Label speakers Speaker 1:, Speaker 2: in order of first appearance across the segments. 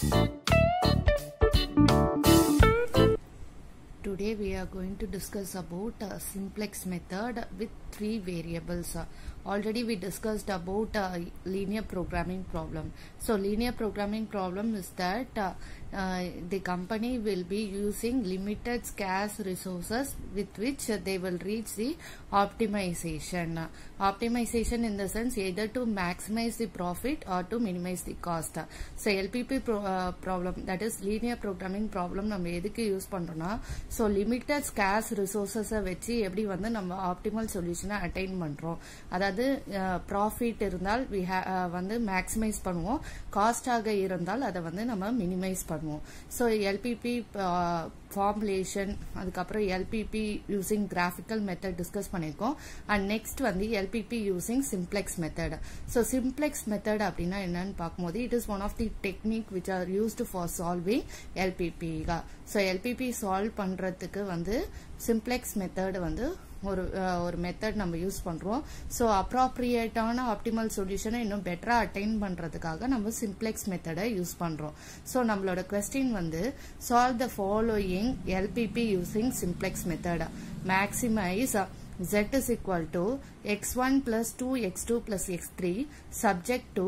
Speaker 1: Today we are going to discuss about uh, simplex method with three variables. Uh, already we discussed about uh, linear programming problem. So linear programming problem is that uh, uh, the company will be using limited scarce resources with which uh, they will reach the optimization. Uh, optimization in the sense either to maximize the profit or to minimize the cost. So LPP pro, uh, problem that is linear programming problem நம்ம எதுக்கு use பண்றோம்னா so limited scares ரிசோர்ஸஸை வச்சு எப்படி வந்து நம்ம optimal சொல்யூஷனை attain பண்றோம் அதாவது ப்ராஃபிட் இருந்தால் வி வந்து மேக்ஸிமைஸ் பண்ணுவோம் காஸ்டாக இருந்தால் அதை வந்து நம்ம மினிமைஸ் பண்ணுவோம் ஸோ எல்பிபி ஃபார்முலேஷன் அதுக்கப்புறம் LPP using graphical method discuss பண்ணியிருக்கோம் அண்ட் நெக்ஸ்ட் வந்து LPP using simplex method so simplex method அப்படின்னா என்னன்னு பார்க்கும்போது it is one of the technique which are used for solving LPP so LPP solve பண்றதுக்கு வந்து simplex method வந்து ஒரு ஒரு மெத்தட் நம்ம யூஸ் பண்றோம் ஸோ அப்ராப்ரியேட்டான ஆப்டிமல் சொல்யூஷனை இன்னும் பெட்டரா அட்டைன் பண்றதுக்காக நம்ம சிம்ப்ளெக்ஸ் மெத்தடை யூஸ் பண்றோம் ஸோ நம்மளோட கொஸ்டின் வந்து solve the following LPP using simplex method maximise z is equal to x1 plus 2x2 plus x3 subject to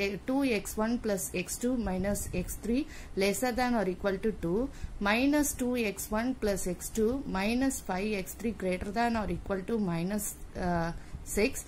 Speaker 1: 2x1 plus x2 minus x3 lesser than or equal to 2 minus 2x1 plus x2 minus 5x3 greater than or equal to minus uh, 6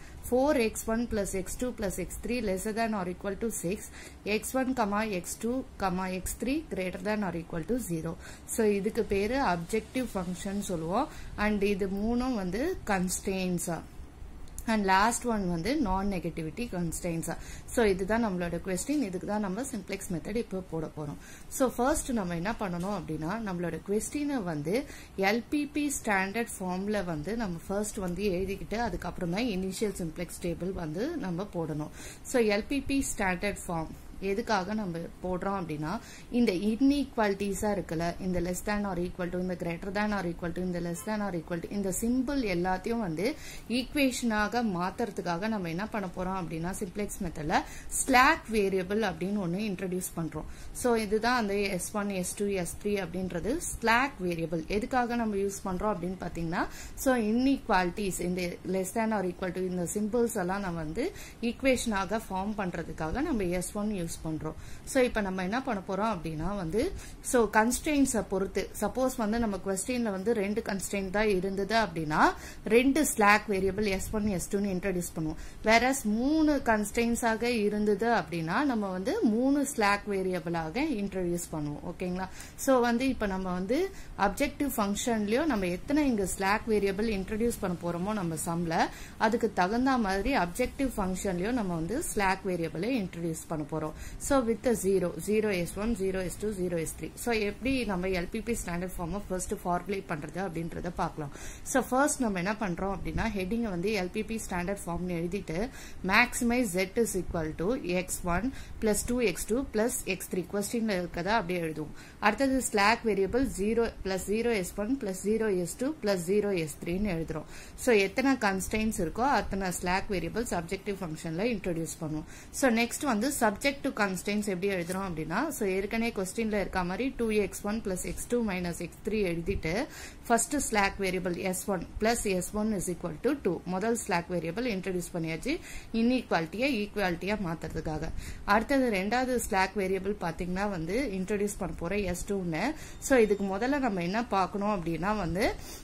Speaker 1: 4x1 plus x2 plus x3 lesser than or equal to 6 x1 comma x2 comma x3 greater than or equal to 0 so இதுக்கு பேரு objective function சொல்லுவோம் and இது மூணும் வந்து constraints and last one வந்து நான் negativity கன்ஸ்டைன்ஸ் so இதுதான் நம்மளோட கொஸ்டின் இதுக்கு தான் நம்ம சிம்ப்ளெக்ஸ் மெத்தட் இப்போ போட போறோம் ஸோ ஃபர்ஸ்ட் நம்ம என்ன பண்ணணும் அப்படின்னா நம்மளோட கொஸ்டினை வந்து எல்பிபி ஸ்டாண்டர்ட் ஃபார்ம்ல வந்து நம்ம ஃபர்ஸ்ட் வந்து எழுதிக்கிட்டு அதுக்கப்புறம் தான் இனிஷியல் சிம்ப்ளெக்ஸ் டேபிள் வந்து நம்ம போடணும் ஸோ எல்பிபி ஸ்டாண்டர்ட் ஃபார்ம் எதுக்காக நம்ம போடுறோம் அப்படின்னா இந்த இன்இக்வாலிட்டிஸா இருக்குல்ல இந்த less than or equal to இந்த greater than or equal to இந்த less than or equal to இந்த சிம்பிள் எல்லாத்தையும் வந்து ஈக்குவேஷனாக மாத்துறதுக்காக நம்ம என்ன பண்ண போறோம் அப்படின்னா சிம்ப்ளெக்ஸ் மெத்தட்ல ஸ்லாக் வேரியபிள் அப்படின்னு ஒன்னு இன்ட்ரடியூஸ் பண்றோம் ஸோ இதுதான் அந்த S one S two S three அப்படின்றது ஸ்லாக் வேரியபிள் எதுக்காக நம்ம யூஸ் பண்றோம் அப்படின்னு பாத்தீங்கன்னா ஸோ இன்இக்வாலிட்டிஸ் இந்த less than or equal to இந்த சிம்பிள்ஸ் எல்லாம் நம்ம வந்து ஈக்குவேஷனாக ஃபார்ம் பண்றதுக்காக நம்ம எஸ் ஒன் யூஸ் பண்றோம் ஸோ இப்போ நம்ம என்ன பண்ண போறோம் அப்படின்னா வந்து ஸோ கன்ஸ்டெயின்ஸை பொறுத்து சப்போஸ் வந்து நம்ம கொஸ்டின்ல வந்து ரெண்டு கன்ஸ்டெயின் தான் இருந்தது அப்படின்னா ரெண்டு ஸ்லாக் வேரியபிள் எஸ் ஒன் எஸ் டூன்னு இன்ட்ரடியூஸ் பண்ணுவோம் வேற மூணு கன்ஸ்டெயின்ஸாக இருந்தது அப்படின்னா நம்ம வந்து மூணு ஸ்லாக் வேரியபிளாக இன்ட்ரடியூஸ் பண்ணுவோம் ஓகேங்களா ஸோ வந்து இப்போ நம்ம வந்து அப்ஜெக்டிவ் ஃபங்க்ஷன்லயும் நம்ம எத்தனை இங்க ஸ்லாக் வேரியபிள் இன்ட்ரடியூஸ் பண்ண போறோமோ நம்ம சம்ல அதுக்கு தகுந்த மாதிரி அப்ஜெக்டிவ் ஃபங்க்ஷன்லயும் நம்ம வந்து ஸ்லாக் வேரியபிளை இன்ட்ரடியூஸ் பண்ண போறோம் so with zero zero S one zero S two zero S three so எப்படி நம்ம எல்பிபி ஸ்டாண்டர்ட் ஃபார்மை ஃபர்ஸ்ட் ஃபார்முலேட் பண்றது அப்படின்றத பார்க்கலாம் ஸோ ஃபர்ஸ்ட் நம்ம என்ன பண்றோம் அப்படின்னா ஹெட்டிங்கை வந்து எல்பிபி ஸ்டாண்டர்ட் ஃபார்ம்னு எழுதிட்டு maximise z is equal to x one plus two X two plus X three கொஸ்டின்ல இருக்கதா அப்படியே எழுதுவோம் அடுத்தது slack variable zero plus zero S one plus zero S two plus zero S த்ரீன்னு எழுதுறோம் ஸோ எத்தனை கன்ஸ்டைன்ஸ் இருக்கோ அத்தனை ஸ்லாக் வேரியபிள்ஸ் அப்ஜெக்டிவ் ஃபங்க்ஷன்ல இன்ட்ரடியூஸ் பண்ணுவோம் ஸோ நெக்ஸ்ட் வந்து சப்ஜெக்ட் டு கன்ஸ்டன்ஸ் எப்படி எழுதுறோம் அப்படின்னா ஸோ ஏற்கனவே கொஸ்டின்ல இருக்க மாதிரி two x one plus x two minus x three எழுதிட்டு first slack variable S one plus S one is equal to two முதல் ஸ்லாக் வேரியபிள் இன்ட்ரடியூஸ் பண்ணியாச்சு இன்இக்வாலிட்டியை ஈக்குவாலிட்டியா மாத்துறதுக்காக அடுத்தது ரெண்டாவது ஸ்லாக் வேரியபிள் பாத்தீங்கன்னா வந்து இன்ட்ரடியூஸ் பண்ண போற எஸ் டூன்னு ஸோ இதுக்கு முதல்ல நம்ம என்ன பார்க்கணும் அப்படின்னா வந்து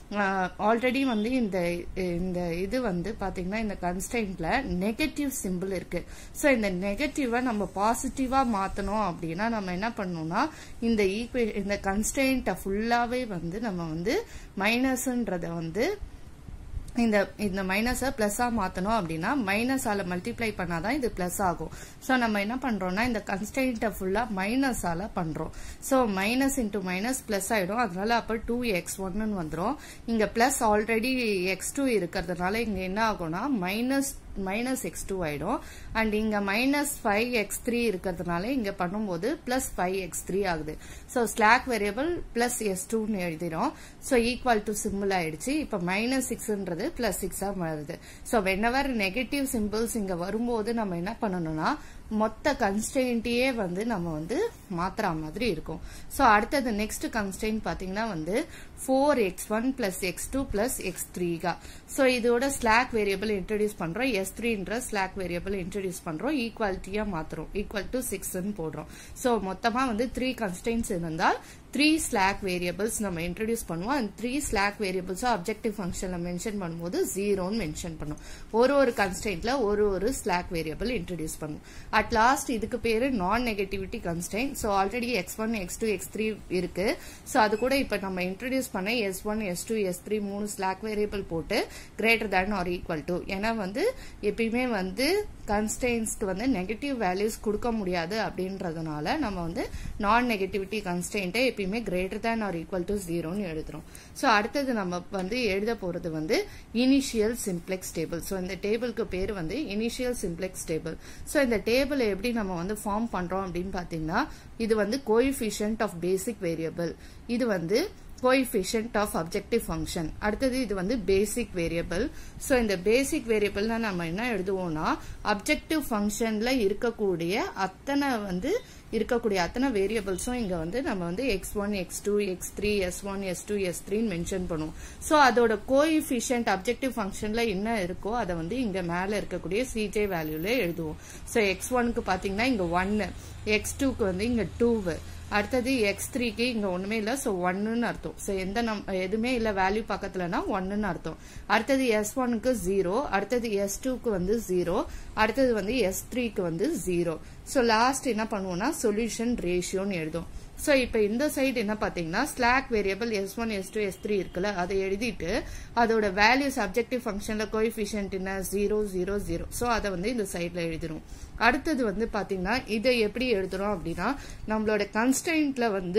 Speaker 1: ஆல்ரெடி வந்து இந்த இந்த இது வந்து பாத்தீங்கன்னா இந்த கன்ஸ்டைன்ட்ல நெகட்டிவ் சிம்பிள் இருக்கு ஸோ இந்த நெகட்டிவை நம்ம பாசிட்டிவா மாத்தணும் அப்படின்னா நம்ம என்ன பண்ணணும்னா இந்த ஈக்குவே இந்த கன்ஸ்டன்ட்டை ஃபுல்லாவே வந்து நம்ம வந்து மைனஸ்ன்றத வந்து இந்த இந்த மைனஸை பிளஸ்ஸா மாத்தணும் அப்படின்னா மைனஸால மல்டிப்ளை பண்ணாதான் இது பிளஸ் ஆகும் ஸோ நம்ம என்ன பண்றோம்னா இந்த கன்ஸ்டன்ட்டை ஃபுல்லா மைனஸால பண்றோம் so minus into minus plus ஆயிடும் அதனால அப்ப டூ எக்ஸ் ஒன்னு வந்துடும் இங்க பிளஸ் ஆல்ரெடி எக்ஸ் டூ இருக்கிறதுனால இங்க என்ன ஆகும்னா மைனஸ் மைனஸ் எக்ஸ் டூ ஆயிடும் அண்ட் இங்க மைனஸ் ஃபைவ் எக்ஸ் த்ரீ இருக்கிறதுனால இங்க பண்ணும்போது பிளஸ் ஃபைவ் எக்ஸ் த்ரீ ஆகுது so slack variable plus S டூன்னு எழுதிடும் ஸோ ஈக்குவல் டு சிம்பிள் ஆயிடுச்சு இப்போ மைனஸ் சிக்ஸ்ன்றது பிளஸ் சிக்ஸா மாறுது ஸோ வென்னவர் நெகட்டிவ் சிம்பிள்ஸ் இங்க வரும்போது நம்ம என்ன பண்ணணும்னா மொத்த கன்ஸ்டெயின்ட்டையே வந்து நம்ம வந்து மாத்துற மாதிரி இருக்கும் ஸோ அடுத்தது நெக்ஸ்ட் கன்ஸ்டெயின்ட் பார்த்தீங்கன்னா வந்து four x one plus x two plus x த்ரீகா ஸோ இதோட ஸ்லாக் வேரியபிள் இன்ட்ரடியூஸ் பண்றோம் எஸ் த்ரீன்ற ஸ்லாக் வேரியபிள் இன்ட்ரடியூஸ் பண்றோம் ஈக்குவாலிட்டியா மாத்துறோம் ஈக்குவல் டு சிக்ஸ்ன்னு போடுறோம் ஸோ மொத்தமா வந்து த்ரீ கன்ஸ்டெயின்ஸ் இருந்தால் த்ரீ ஸ்லாக் வேரியபிள்ஸ் நம்ம இன்ட்ரடியூஸ் பண்ணுவோம் அந்த த்ரீ ஸ்லாக் வேரியபிள்ஸும் அப்ஜெக்டிவ் ஃபங்க்ஷன்ல மென்ஷன் பண்ணும்போது ஜீரோன்னு மென்ஷன் பண்ணும் ஒரு ஒரு கன்ஸ்டெயின்ட்ல ஒரு ஒரு ஸ்லாக் வேரியபிள் இன்ட்ரடியூஸ் பண்ணும் அட் லாஸ்ட் இதுக்கு பேரு non negativity constraint so already x one X two X three இருக்கு ஸோ அது கூட இப்போ நம்ம இன்ட்ரடியூஸ் பண்ண s one S two S three மூணு ஸ்லாக் வேரியபிள் போட்டு greater than or equal to ஏன்னா வந்து எப்பயுமே வந்து கன்ஸ்டெயின்ஸ்க்கு வந்து நெகட்டிவ் வேல்யூஸ் கொடுக்க முடியாது அப்படின்றதுனால நம்ம வந்து நான் நெகட்டிவிட்டி கன்ஸ்டெயின்ட்டை எப்பயுமே greater than or equal to ஜீரோன்னு எழுதுறோம் ஸோ அடுத்தது நம்ம வந்து எழுத போறது வந்து இனிஷியல் சிம்ப்ளெக்ஸ் டேபிள் ஸோ இந்த டேபிளுக்கு பேர் வந்து இனிஷியல் சிம்ப்ளெக்ஸ் டேபிள் ஸோ இந்த டேபிள் எப்படி நம்ம வந்து ஃபார்ம் பண்றோம் அப்படின்னு பார்த்தீங்கன்னா இது வந்து கோஎஃபிஷியன்ட் ஆஃப் பேசிக் வேரியபிள் இது வந்து கோஎஃபிஷியன்ட் ஆஃப் அப்ஜெக்டிவ் ஃபங்க்ஷன் அடுத்தது இது வந்து பேசிக் வேரியபிள் ஸோ இந்த பேசிக் வேரியபிள்னா நம்ம என்ன எழுதுவோம்னா அப்ஜெக்டிவ் ஃபங்க்ஷன்ல இருக்கக்கூடிய அத்தனை வந்து இருக்கக்கூடிய அத்தனை வேரியபிள்ஸும் இங்க வந்து நம்ம வந்து x one X two X three s one S two s த்ரீன்னு மென்ஷன் பண்ணுவோம் ஸோ அதோட கோஎஃபிஷியன்ட் அப்ஜெக்டிவ் ஃபங்க்ஷன்ல என்ன இருக்கோ அதை வந்து இங்க மேல இருக்கக்கூடிய சிஜே வேல்யூல எழுதுவோம் ஸோ எக்ஸ் ஒனுக்கு பாத்தீங்கன்னா இங்க ஒன்னு எக்ஸ் டூக்கு வந்து இங்க டூவு அடுத்தது எக்ஸ் த்ரீக்கு இங்க ஒண்ணுமே இல்ல சோ ஒன்னுன்னு அர்த்தம் சோ எந்த நம் எதுவுமே இல்ல வேல்யூ பக்கத்துலனா ஒன்னுன்னு அர்த்தம் அடுத்தது எஸ் ஒனுக்கு ஜீரோ அடுத்தது எஸ் டூக்கு வந்து ஜீரோ அடுத்தது வந்து எஸ் த்ரீக்கு வந்து ஜீரோ சோ லாஸ்ட் என்ன பண்ணுவோம்னா சொல்யூஷன் ரேஷியோன்னு எழுதும் ஸோ இப்போ இந்த சைடு என்ன பார்த்தீங்கன்னா slack variable S one S two S three இருக்குல்ல அதை எழுதிட்டு அதோட வேல்யூஸ் அப்ஜெக்டிவ் ஃபங்க்ஷனில் கோஎஃபிஷியன்ட் என்ன ஜீரோ ஜீரோ ஜீரோ ஸோ அதை வந்து இந்த சைடில் எழுதிரும் அடுத்தது வந்து பார்த்தீங்கன்னா இதை எப்படி எழுதுறோம் அப்படின்னா நம்மளோட கன்ஸ்டன்ட்ல வந்து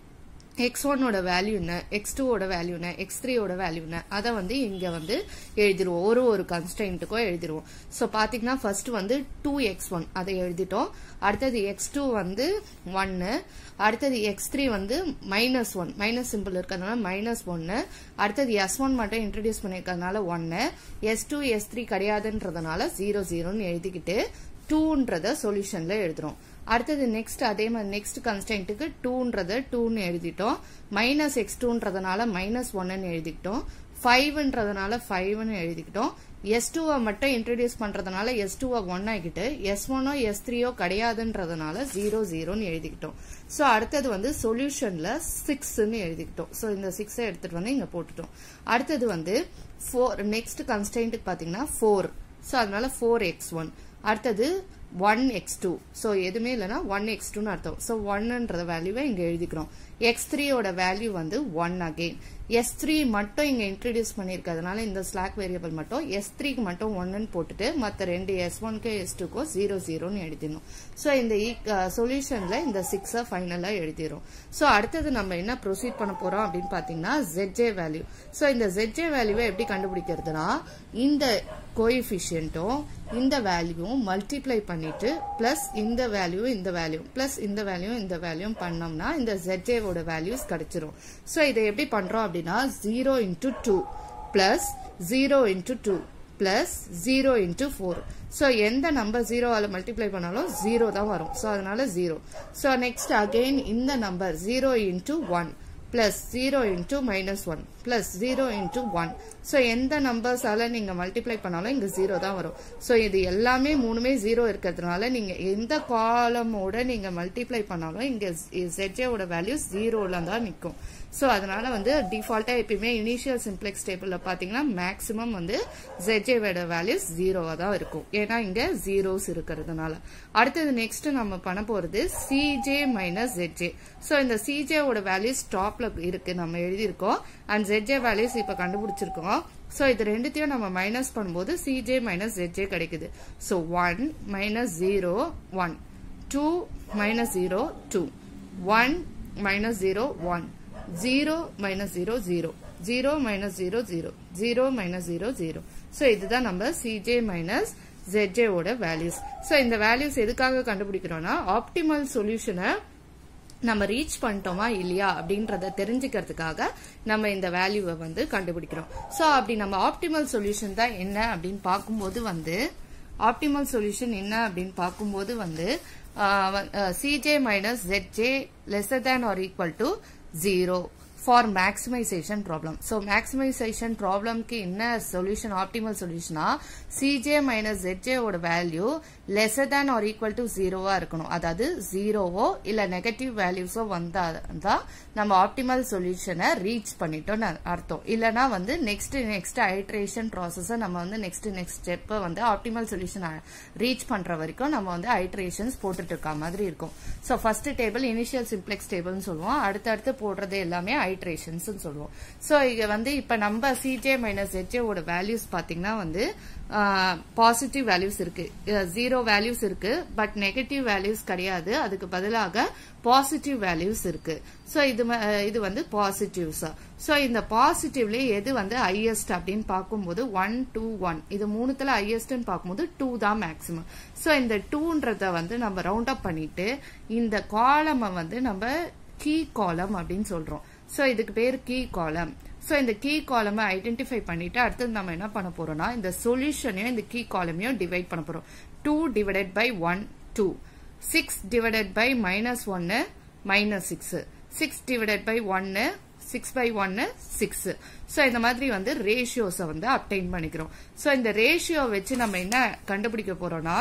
Speaker 1: எக்ஸ் ஒன்னோட வேல்யூ என்ன எக்ஸ் டூவோட வேல்யூ என்ன எக்ஸ் த்ரீயோட வேல்யூ என்ன அதை வந்து இங்க வந்து எழுதிருவோம் ஒரு ஒரு கன்ஸ்டன்ட்டுக்கும் எழுதிருவோம் ஸோ பாத்தீங்கன்னா ஃபர்ஸ்ட் வந்து டூ எக்ஸ் ஒன் அதை எழுதிட்டோம் அடுத்தது எக்ஸ் டூ வந்து ஒன்னு அடுத்தது எக்ஸ் த்ரீ வந்து மைனஸ் ஒன் மைனஸ் சிம்பிள் இருக்கிறதுனால மைனஸ் ஒன்னு அடுத்தது எஸ் ஒன் மட்டும் இன்ட்ரடியூஸ் பண்ணிருக்கிறதுனால ஒன்னு எஸ் டூ எஸ் த்ரீ கிடையாதுன்றதுனால ஜீரோ ஜீரோன்னு எழுதிக்கிட்டு டூன்றத சொல்யூஷன்ல எழுதுறோம் அடுத்தது நெக்ஸ்ட் அதே மாதிரி நெக்ஸ்ட் கன்ஸ்டன்ட்டுக்கு டூன்றத டூன்னு எழுதிட்டோம் மைனஸ் எக்ஸ் டூன்றதுனால மைனஸ் ஒன்னு எழுதிக்கிட்டோம் ஃபைவ்ன்றதுனால ஃபைவ்னு எழுதிக்கிட்டோம் எஸ் டூவை மட்டும் இன்ட்ரடியூஸ் பண்றதுனால எஸ் டூவை ஒன் ஆகிட்டு எஸ் ஒன்னோ எஸ் த்ரீயோ கிடையாதுன்றதுனால ஜீரோ ஜீரோன்னு எழுதிக்கிட்டோம் ஸோ அடுத்தது வந்து சொல்யூஷன்ல சிக்ஸ்ன்னு எழுதிக்கிட்டோம் ஸோ இந்த சிக்ஸை எடுத்துட்டு வந்து இங்க போட்டுட்டோம் அடுத்தது வந்து ஃபோர் நெக்ஸ்ட் கன்ஸ்டன்ட்டுக்கு பாத்தீங்கன்னா ஃபோர் ஸோ அதனால ஃபோர் எக்ஸ் ஒன் அடுத்தது ஒன் எக்ஸ் டூ ஸோ எதுவுமே இல்லைன்னா ஒன் எக்ஸ் டூன்னு அர்த்தம் ஸோ ஒன்னுன்ற வேல்யூவை இங்க எழுதிக்கிறோம் எக்ஸ் த்ரீயோட வேல்யூ வந்து ஒன் அகெயின் எஸ் த்ரீ மட்டும் இங்க இன்ட்ரடியூஸ் பண்ணிருக்கிறதுனால இந்த ஸ்லாக் வேரியபிள் மட்டும் எஸ் த்ரீக்கு மட்டும் ஒன்னு போட்டுட்டு மற்ற ரெண்டு எஸ் ஒன்க்கு எஸ் டூக்கோ ஜீரோ ஜீரோன்னு எழுதிடணும் ஸோ இந்த சொல்யூஷன்ல இந்த சிக்ஸை ஃபைனலா எழுதிரும் ஸோ அடுத்தது நம்ம என்ன ப்ரொசீட் பண்ண போறோம் அப்படின்னு பாத்தீங்கன்னா ஜெட்ஜே வேல்யூ ஸோ இந்த ஜெட்ஜே வேல்யூவை எப்படி கண்டுபிடிக்கிறதுனா இந்த கோஎஃபிஷியன்ட்டும் இந்த வேல்யூவும் மல்டிப்ளை பண்ணிட்டு பிளஸ் இந்த வேல்யூ இந்த வேல்யூ பிளஸ் இந்த வேல்யூ இந்த வேல்யூ பண்ணோம்னா இந்த ஜெட்ஜேவோட வேல்யூஸ் கிடைச்சிரும் ஸோ இதை எப்படி பண்றோம் அப்படின்னா zero into two plus zero into two plus zero into four so எந்த நம்பர் ஜீரோவால் மல்டிப்ளை பண்ணாலும் ஜீரோ தான் வரும் ஸோ அதனால ஜீரோ ஸோ நெக்ஸ்ட் அகெயின் இந்த number zero into one plus zero into minus one plus zero into one so எந்த நம்பர்ஸால நீங்க மல்டிப்ளை பண்ணாலும் இங்க ஜீரோ தான் வரும் ஸோ இது எல்லாமே மூணுமே ஜீரோ இருக்கிறதுனால நீங்க எந்த காலமோட நீங்க மல்டிப்ளை பண்ணாலும் இங்க ஜெட்ஜேவோட வேல்யூ ஜீரோல தான் நிற்கும் ஸோ அதனால வந்து டிஃபால்ட்டா எப்பயுமே இனிஷியல் சிம்ப்ளெக்ஸ் டேபிள்ல பாத்தீங்கன்னா மேக்ஸிமம் வந்து ஜெட்ஜேவோட வேல்யூஸ் ஜீரோவா தான் இருக்கும் ஏன்னா இங்க ஜீரோஸ் இருக்கிறதுனால அடுத்தது நெக்ஸ்ட் நம்ம பண்ண போறது சிஜே மைனஸ் ஜெட்ஜே ஸோ இந்த சிஜேவோட வேல்யூஸ் டாப்ல இருக்கு நம்ம எழுதியிருக்கோம் அண்ட் ஜெட்ஜே வேல்யூஸ் இப்ப கண்டுபிடிச்சிருக்கோம் ஸோ இது ரெண்டுத்தையும் நம்ம மைனஸ் பண்ணும்போது சிஜே மைனஸ் ஜெட்ஜே கிடைக்குது so one minus zero one two minus zero two one minus zero one zero minus zero zero zero minus zero zero zero minus zero zero so இதுதான் நம்ம சிஜே மைனஸ் ZJ ஓட values so இந்த values எதுக்காக கண்டுபிடிக்கிறோம்னா optimal சொல்யூஷனை நம்ம reach பண்ணிட்டோமா இல்லையா அப்படின்றத தெரிஞ்சுக்கிறதுக்காக நம்ம இந்த வேல்யூவை வந்து கண்டுபிடிக்கிறோம் ஸோ அப்படி நம்ம ஆப்டிமல் சொல்யூஷன் தான் என்ன அப்படின்னு பார்க்கும்போது வந்து ஆப்டிமல் சொல்யூஷன் என்ன அப்படின்னு பார்க்கும்போது வந்து சிஜே மைனஸ் ஜெட்ஜே lesser than or equal to zero for maximization problem so maximization ப்ராப்ளம்க்கு என்ன சொல்யூஷன் ஆப்டிமல் சொல்யூஷனா சிஜே மைனஸ் ஜெட்ஜேவோட value lesser than or equal to ஜீரோவா இருக்கணும் அதாவது ஜீரோவோ இல்ல நெகட்டிவ் வேல்யூஸோ வந்தா தான் நம்ம ஆப்டிமல் சொல்யூஷனை ரீச் பண்ணிட்டோம்னு அர்த்தம் இல்லனா வந்து நெக்ஸ்ட் நெக்ஸ்ட் ஐட்ரேஷன் ப்ராசஸை நம்ம வந்து நெக்ஸ்ட் நெக்ஸ்ட் ஸ்டெப்பை வந்து ஆப்டிமல் சொல்யூஷன் ரீச் பண்ற வரைக்கும் நம்ம வந்து ஐட்ரேஷன்ஸ் போட்டுட்டு இருக்க மாதிரி இருக்கும் so first table initial simplex டேபிள்னு சொல்லுவோம் அடுத்தடுத்து போடுறது எல்லாமே ஐட்ரேஷன்ஸ் சொல்லுவோம் ஸோ இங்க வந்து இப்ப நம்ம சிஜே மைனஸ் ஹெச்ஏவோட வேல்யூஸ் பாத்தீங்கன்னா வந்து பாசிட்டிவ் வேல்யூஸ் இருக்கு ஜீரோ வேல்யூஸ் இருக்கு பட் நெகட்டிவ் வேல்யூஸ் கிடையாது அதுக்கு பதிலாக பாசிட்டிவ் வேல்யூஸ் இருக்கு ஸோ இது இது வந்து பாசிட்டிவ்ஸ் ஸோ இந்த பாசிட்டிவ்ல எது வந்து ஹையஸ்ட் அப்படின்னு பார்க்கும்போது ஒன் டூ ஒன் இது மூணுத்துல ஹையஸ்ட்னு பார்க்கும்போது டூ தான் மேக்சிமம் ஸோ இந்த டூன்றத வந்து நம்ம ரவுண்ட் அப் பண்ணிட்டு இந்த காலமை வந்து நம்ம கீ காலம் அப்படின்னு சொல்றோம் ஸோ இதுக்கு பேர் கீ காலம் ஸோ இந்த கீ காலமை ஐடென்டிஃபை பண்ணிட்டு அடுத்தது நம்ம என்ன பண்ண போறோம்னா இந்த சொல்யூஷனையும் இந்த கீ காலமையும் டிவைட் பண்ண போறோம் two divided by one two six divided by minus ஒன்னு minus six six divided by ஒன்னு சிக்ஸ் பை ஒன்னு சிக்ஸ் ஸோ இந்த மாதிரி வந்து ரேஷியோஸை வந்து அப்டைன் பண்ணிக்கிறோம் ஸோ இந்த ரேஷியோ வச்சு நம்ம என்ன கண்டுபிடிக்க போறோம்னா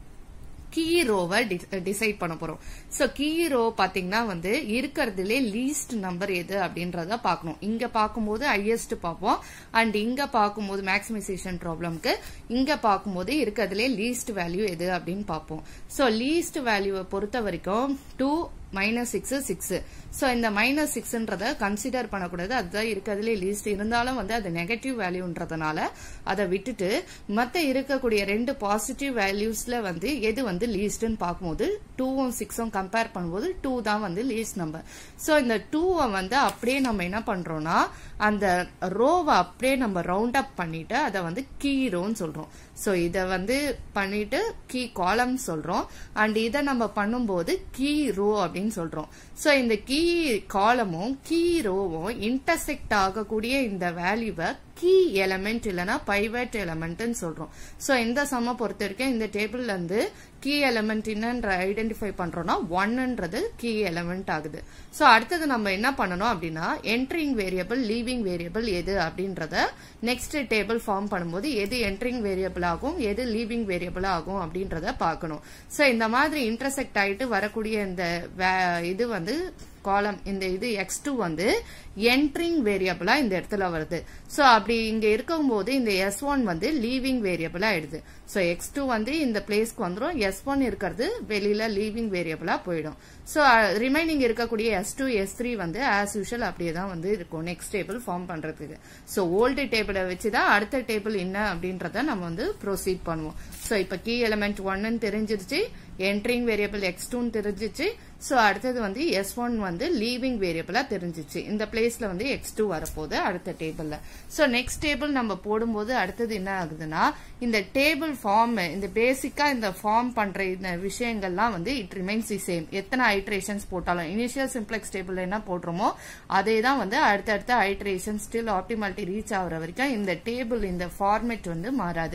Speaker 1: கீ ரோவை டிசைட் பண்ண போறோம் ஸோ கீ ரோ பாத்தீங்கன்னா வந்து இருக்கிறதுலே லீஸ்ட் நம்பர் எது அப்படின்றத பார்க்கணும் இங்க பார்க்கும்போது ஹையஸ்ட் பார்ப்போம் அண்ட் இங்க பார்க்கும்போது மேக்ஸிமைசேஷன் ப்ராப்ளம்க்கு இங்க பார்க்கும்போது இருக்கிறதுலே லீஸ்ட் வேல்யூ எது அப்படின்னு பார்ப்போம் ஸோ லீஸ்ட் வேல்யூவை பொறுத்த வரைக்கும் two minus six six so இந்த மைனஸ் சிக்ஸ்ன்றத கன்சிடர் பண்ணக்கூடாது அதுதான் இருக்கிறதுலே லீஸ்ட் இருந்தாலும் வந்து அது நெகட்டிவ் வேல்யூன்றதுனால அதை விட்டுட்டு மற்ற இருக்கக்கூடிய ரெண்டு பாசிட்டிவ் வேல்யூஸ்ல வந்து எது வந்து லீஸ்ட்னு பார்க்கும்போது டூவும் சிக்ஸும் கம்பேர் பண்ணும்போது டூ தான் வந்து லீஸ்ட் நம்பர் ஸோ இந்த டூவை வந்து அப்படியே நம்ம என்ன பண்றோம்னா அந்த ரோவை அப்படியே நம்ம ரவுண்ட் அப் பண்ணிட்டு அதை வந்து கீ ரோன்னு சொல்றோம் ஸோ இதை வந்து பண்ணிட்டு கீ காலம் சொல்றோம் அண்ட் இதை நம்ம பண்ணும்போது கீ ரோ அப்படின்னு சொல்றோம் ஸோ இந்த கீ காலமும் கீ ரோவும் இன்டர்செக்ட் ஆகக்கூடிய இந்த வேல்யூவை கீ எலமெண்ட் இல்லைன்னா பைவட் எலமெண்ட்னு சொல்றோம் ஸோ இந்த சம்ம பொறுத்த வரைக்கும் இந்த டேபிள்ல இருந்து கீ எலமெண்ட் என்னன்ற ஐடென்டிஃபை பண்றோம்னா ஒன்னுன்றது கீ எலமெண்ட் ஆகுது ஸோ அடுத்தது நம்ம என்ன பண்ணணும் அப்படின்னா என்ட்ரிங் வேரியபிள் லீவிங் வேரியபிள் எது அப்படின்றத நெக்ஸ்ட் டேபிள் ஃபார்ம் பண்ணும்போது எது என்ட்ரிங் வேரியபிள் ஆகும் எது லீவிங் வேரியபிள் ஆகும் அப்படின்றத பார்க்கணும் ஸோ இந்த மாதிரி இன்டர்செக்ட் ஆயிட்டு வரக்கூடிய இந்த இது வந்து காலம் இந்த இது எக்ஸ் டூ வந்து என்ட்ரிங் வேரியபிளா இந்த இடத்துல வருது ஸோ அப்படி இங்க இருக்கும்போது இந்த எஸ் ஒன் வந்து லீவிங் வேரியபிளா ஆயிடுது ஸோ எக்ஸ் டூ வந்து இந்த பிளேஸ்க்கு வந்துடும் எஸ் ஒன் இருக்கிறது வெளியில லீவிங் வேரியபிளா போயிடும் ஸோ ரிமைனிங் இருக்கக்கூடிய எஸ் டூ எஸ் த்ரீ வந்து ஆஸ் யூஷுவல் அப்படியே தான் வந்து இருக்கும் நெக்ஸ்ட் டேபிள் ஃபார்ம் பண்றதுக்கு ஸோ ஓல்டு டேபிளை வச்சு தான் அடுத்த டேபிள் என்ன அப்படின்றத நம்ம வந்து ப்ரொசீட் பண்ணுவோம் ஸோ இப்போ கீ எலமெண்ட் ஒன்னு தெரிஞ்சிருச்சு என்ட்ரிங் வேரியபிள் எக்ஸ் டூன்னு தெரிஞ்சிச்சு ஸோ அடுத்தது வந்து எஸ் ஒன் வந்து லீவிங் வேரியபிளா தெரிஞ்சிச்சு இந்த பிளேஸ்ல வந்து எக்ஸ் டூ வரப்போகுது அடுத்த டேபிள்ல ஸோ நெக்ஸ்ட் டேபிள் நம்ம போடும்போது அடுத்தது என்ன ஆகுதுன்னா இந்த டேபிள் ஃபார்ம் இந்த பேசிக்கா இந்த ஃபார்ம் பண்ற இந்த விஷயங்கள்லாம் வந்து இட் ரிமைன்ஸ் தி சேம் எத்தனை ஐட்ரேஷன்ஸ் போட்டாலும் இனிஷியல் சிம்ப்ளெக்ஸ் டேபிள் என்ன போடுறோமோ அதே தான் வந்து அடுத்தடுத்த ஐட்ரேஷன் ஸ்டில் ஆப்டிமாலிட்டி ரீச் ஆகுற வரைக்கும் இந்த டேபிள் இந்த ஃபார்மேட் வந்து மாறாது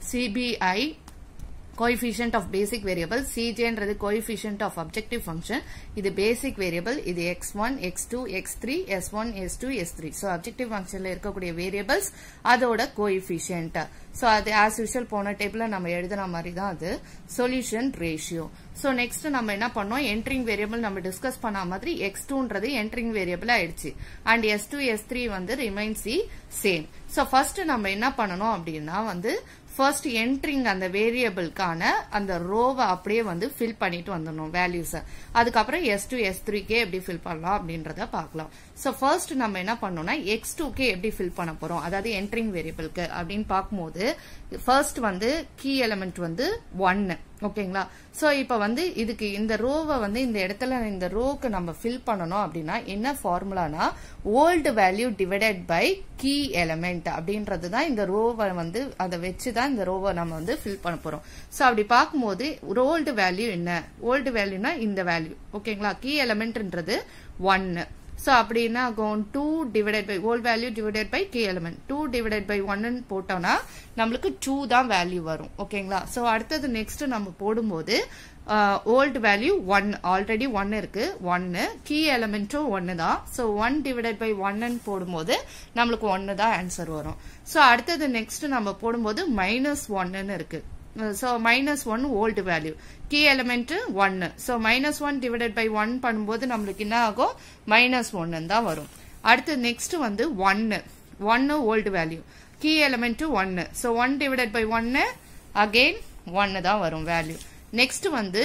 Speaker 1: c b i coefficient of basic variable cjன்றது coefficient of objective function இது basic variable இது x1 x2 x3 s1 s2 s3 so objective functionல இருக்கக்கூடிய variables அதோட coefficient so அது as usual போன டேபிள்ல நம்ம எழுதுன மாதிரி தான் அது solution ratio so next நம்ம என்ன பண்ணோம் entering variable நம்ம டிஸ்கஸ் பண்ண மாதிரி x2ன்றது entering variable ஆயிடுச்சு and s2 s3 வந்து remains the same so first நம்ம என்ன பண்ணணும் அப்படின்னா வந்து ஃபர்ஸ்ட் என்ட்ரிங் அந்த வேரியபிள்கான அந்த ரோவை அப்படியே வந்து ஃபில் பண்ணிட்டு வந்துடணும் வேல்யூஸை அதுக்கப்புறம் எஸ் டூ எஸ் த்ரீக்கே எப்படி ஃபில் பண்ணலாம் அப்படின்றத பார்க்கலாம் ஸோ ஃபர்ஸ்ட் நம்ம என்ன பண்ணோம்னா எக்ஸ் டூக்கே எப்படி ஃபில் பண்ண போறோம் அதாவது என்ட்ரிங் வேரியபிள்க்கு அப்படின்னு பார்க்கும்போது ஃபர்ஸ்ட் வந்து கீ எலமெண்ட் வந்து ஒன்னு ஓகேங்களா ஸோ இப்போ வந்து இதுக்கு இந்த ரோவை வந்து இந்த இடத்துல இந்த ரோக்கு நம்ம ஃபில் பண்ணணும் அப்படின்னா என்ன ஃபார்முலானா old value divided by key element அப்படின்றது தான் இந்த ரோவை வந்து அதை வச்சு தான் இந்த ரோவை நம்ம வந்து ஃபில் பண்ண போறோம் ஸோ அப்படி பார்க்கும்போது ஓல்டு வேல்யூ என்ன ஓல்டு வேல்யூனா இந்த வேல்யூ ஓகேங்களா கீ எலமெண்ட்ன்றது ஒன்னு ஸோ அப்படின்னா ஆகும் two divided by old value divided by key element two divided by ஒன்னு போட்டோம்னா நம்மளுக்கு டூ தான் வேல்யூ வரும் ஓகேங்களா ஸோ அடுத்தது நெக்ஸ்ட் நம்ம போடும்போது old value one already one இருக்கு ஒன்னு கீ எலமெண்ட்டும் ஒன்னு தான் ஸோ ஒன் டிவைடட் பை ஒன்னு போடும்போது நம்மளுக்கு ஒன்னு தான் ஆன்சர் வரும் ஸோ அடுத்தது நெக்ஸ்ட் நம்ம போடும்போது மைனஸ் ஒன்னு இருக்கு so minus one old value key element ஒன்னு so minus one divided by one பண்ணும்போது நம்மளுக்கு என்ன ஆகும் மைனஸ் ஒன்னு தான் வரும் அடுத்து நெக்ஸ்ட் வந்து ஒன்னு ஒன்னு ஓல்டு வேல்யூ கீ எலிமெண்ட் ஒன்னு ஸோ ஒன் டிவைடட் பை ஒன்னு அகெயின் ஒன்னு தான் வரும் வேல்யூ நெக்ஸ்ட் வந்து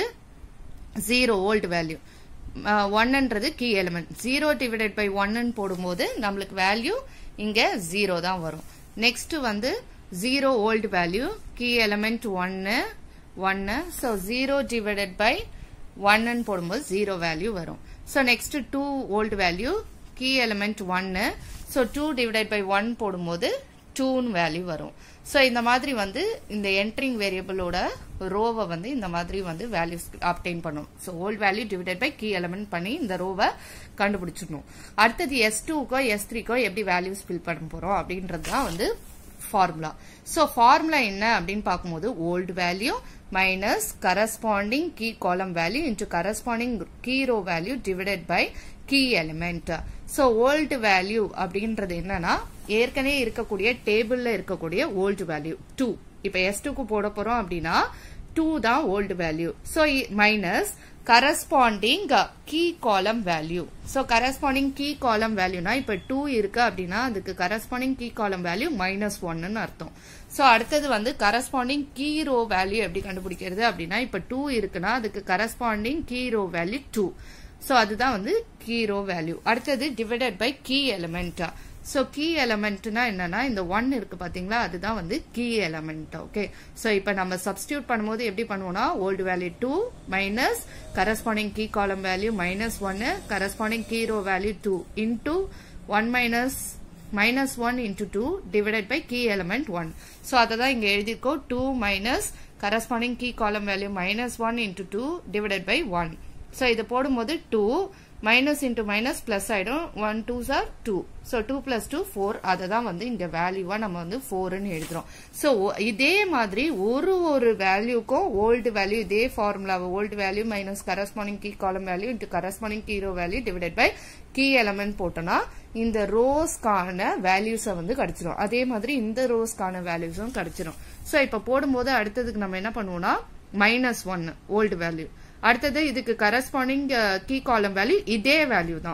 Speaker 1: ஜீரோ ஓல்டு வேல்யூ ஒன்னுன்றது key element zero divided by ஒன்னு போடும்போது நம்மளுக்கு வேல்யூ இங்க ஜீரோ தான் வரும் நெக்ஸ்ட் வந்து zero old value key element ஒன்னு ஒன்னு ஸோ ஜீரோ டிவைடட் பை ஒன்னு போடும்போது ஜீரோ வேல்யூ வரும் so next two old value key element ஒன்னு so two divided by one போடும்போது டூன்னு வேல்யூ வரும் ஸோ இந்த மாதிரி வந்து இந்த என்ட்ரிங் வேரியபிளோட ரோவை வந்து இந்த மாதிரி வந்து வேல்யூஸ் அப்டைன் பண்ணும் so old value divided by key element பண்ணி இந்த ரோவை கண்டுபிடிச்சிடணும் அடுத்தது எஸ் டூக்கோ எஸ் த்ரீக்கோ எப்படி வேல்யூஸ் ஃபில் பண்ண போறோம் அப்படின்றது தான் வந்து ஃபார்முலா ஸோ ஃபார்முலா என்ன அப்படின்னு பார்க்கும்போது old value minus corresponding key column value into corresponding key row value divided by key element so old value அப்படின்றது என்னன்னா ஏற்கனவே இருக்கக்கூடிய டேபிள்ல இருக்கக்கூடிய ஓல்டு வேல்யூ டூ இப்போ எஸ் டூக்கு போட போறோம் அப்படின்னா டூ தான் old value so minus corresponding key column value so corresponding key column வேல்யூனா இப்போ டூ இருக்கு அப்படின்னா அதுக்கு corresponding key column value minus ஒன்னு அர்த்தம் ஸோ அடுத்தது வந்து கரஸ்பாண்டிங் கீ ரோ வேல்யூ எப்படி கண்டுபிடிக்கிறது அப்படின்னா இப்போ டூ இருக்குன்னா அதுக்கு corresponding key row value two so அதுதான் வந்து கீ ரோ வேல்யூ அடுத்தது divided by key element so key எலமெண்ட்னா என்னன்னா இந்த ஒன் இருக்கு பாத்தீங்களா அதுதான் வந்து கீ எலமெண்ட் ஓகே ஸோ இப்போ நம்ம சப்ஸ்டியூட் பண்ணும்போது எப்படி பண்ணுவோம்னா old value two minus corresponding key column value minus ஒன்னு corresponding key row value two into one minus minus one into two divided by key element one so அதை தான் இங்கே எழுதியிருக்கோம் two minus corresponding key column value minus one into two divided by one so இது போடும்போது two minus into minus plus ஆயிடும் one two sir two so two plus two four அதை தான் வந்து இங்க வேல்யூவா நம்ம வந்து ஃபோர்னு எழுதுறோம் ஸோ இதே மாதிரி ஒரு ஒரு வேல்யூக்கும் ஓல்டு வேல்யூ இதே ஃபார்முலாவை old value minus corresponding key column value into corresponding key row value divided by key element போட்டோம்னா இந்த ரோஸ்க்கான வேல்யூஸை வந்து கிடைச்சிரும் அதே மாதிரி இந்த ரோஸ்க்கான வேல்யூஸும் கிடைச்சிரும் ஸோ இப்போ போடும்போது அடுத்ததுக்கு நம்ம என்ன பண்ணுவோம்னா மைனஸ் ஒன் ஓல்டு வேல்யூ அடுத்தது இதுக்கு கரஸ்பாண்டிங் கீ காலம் வேல்யூ இதே வேல்யூ தான்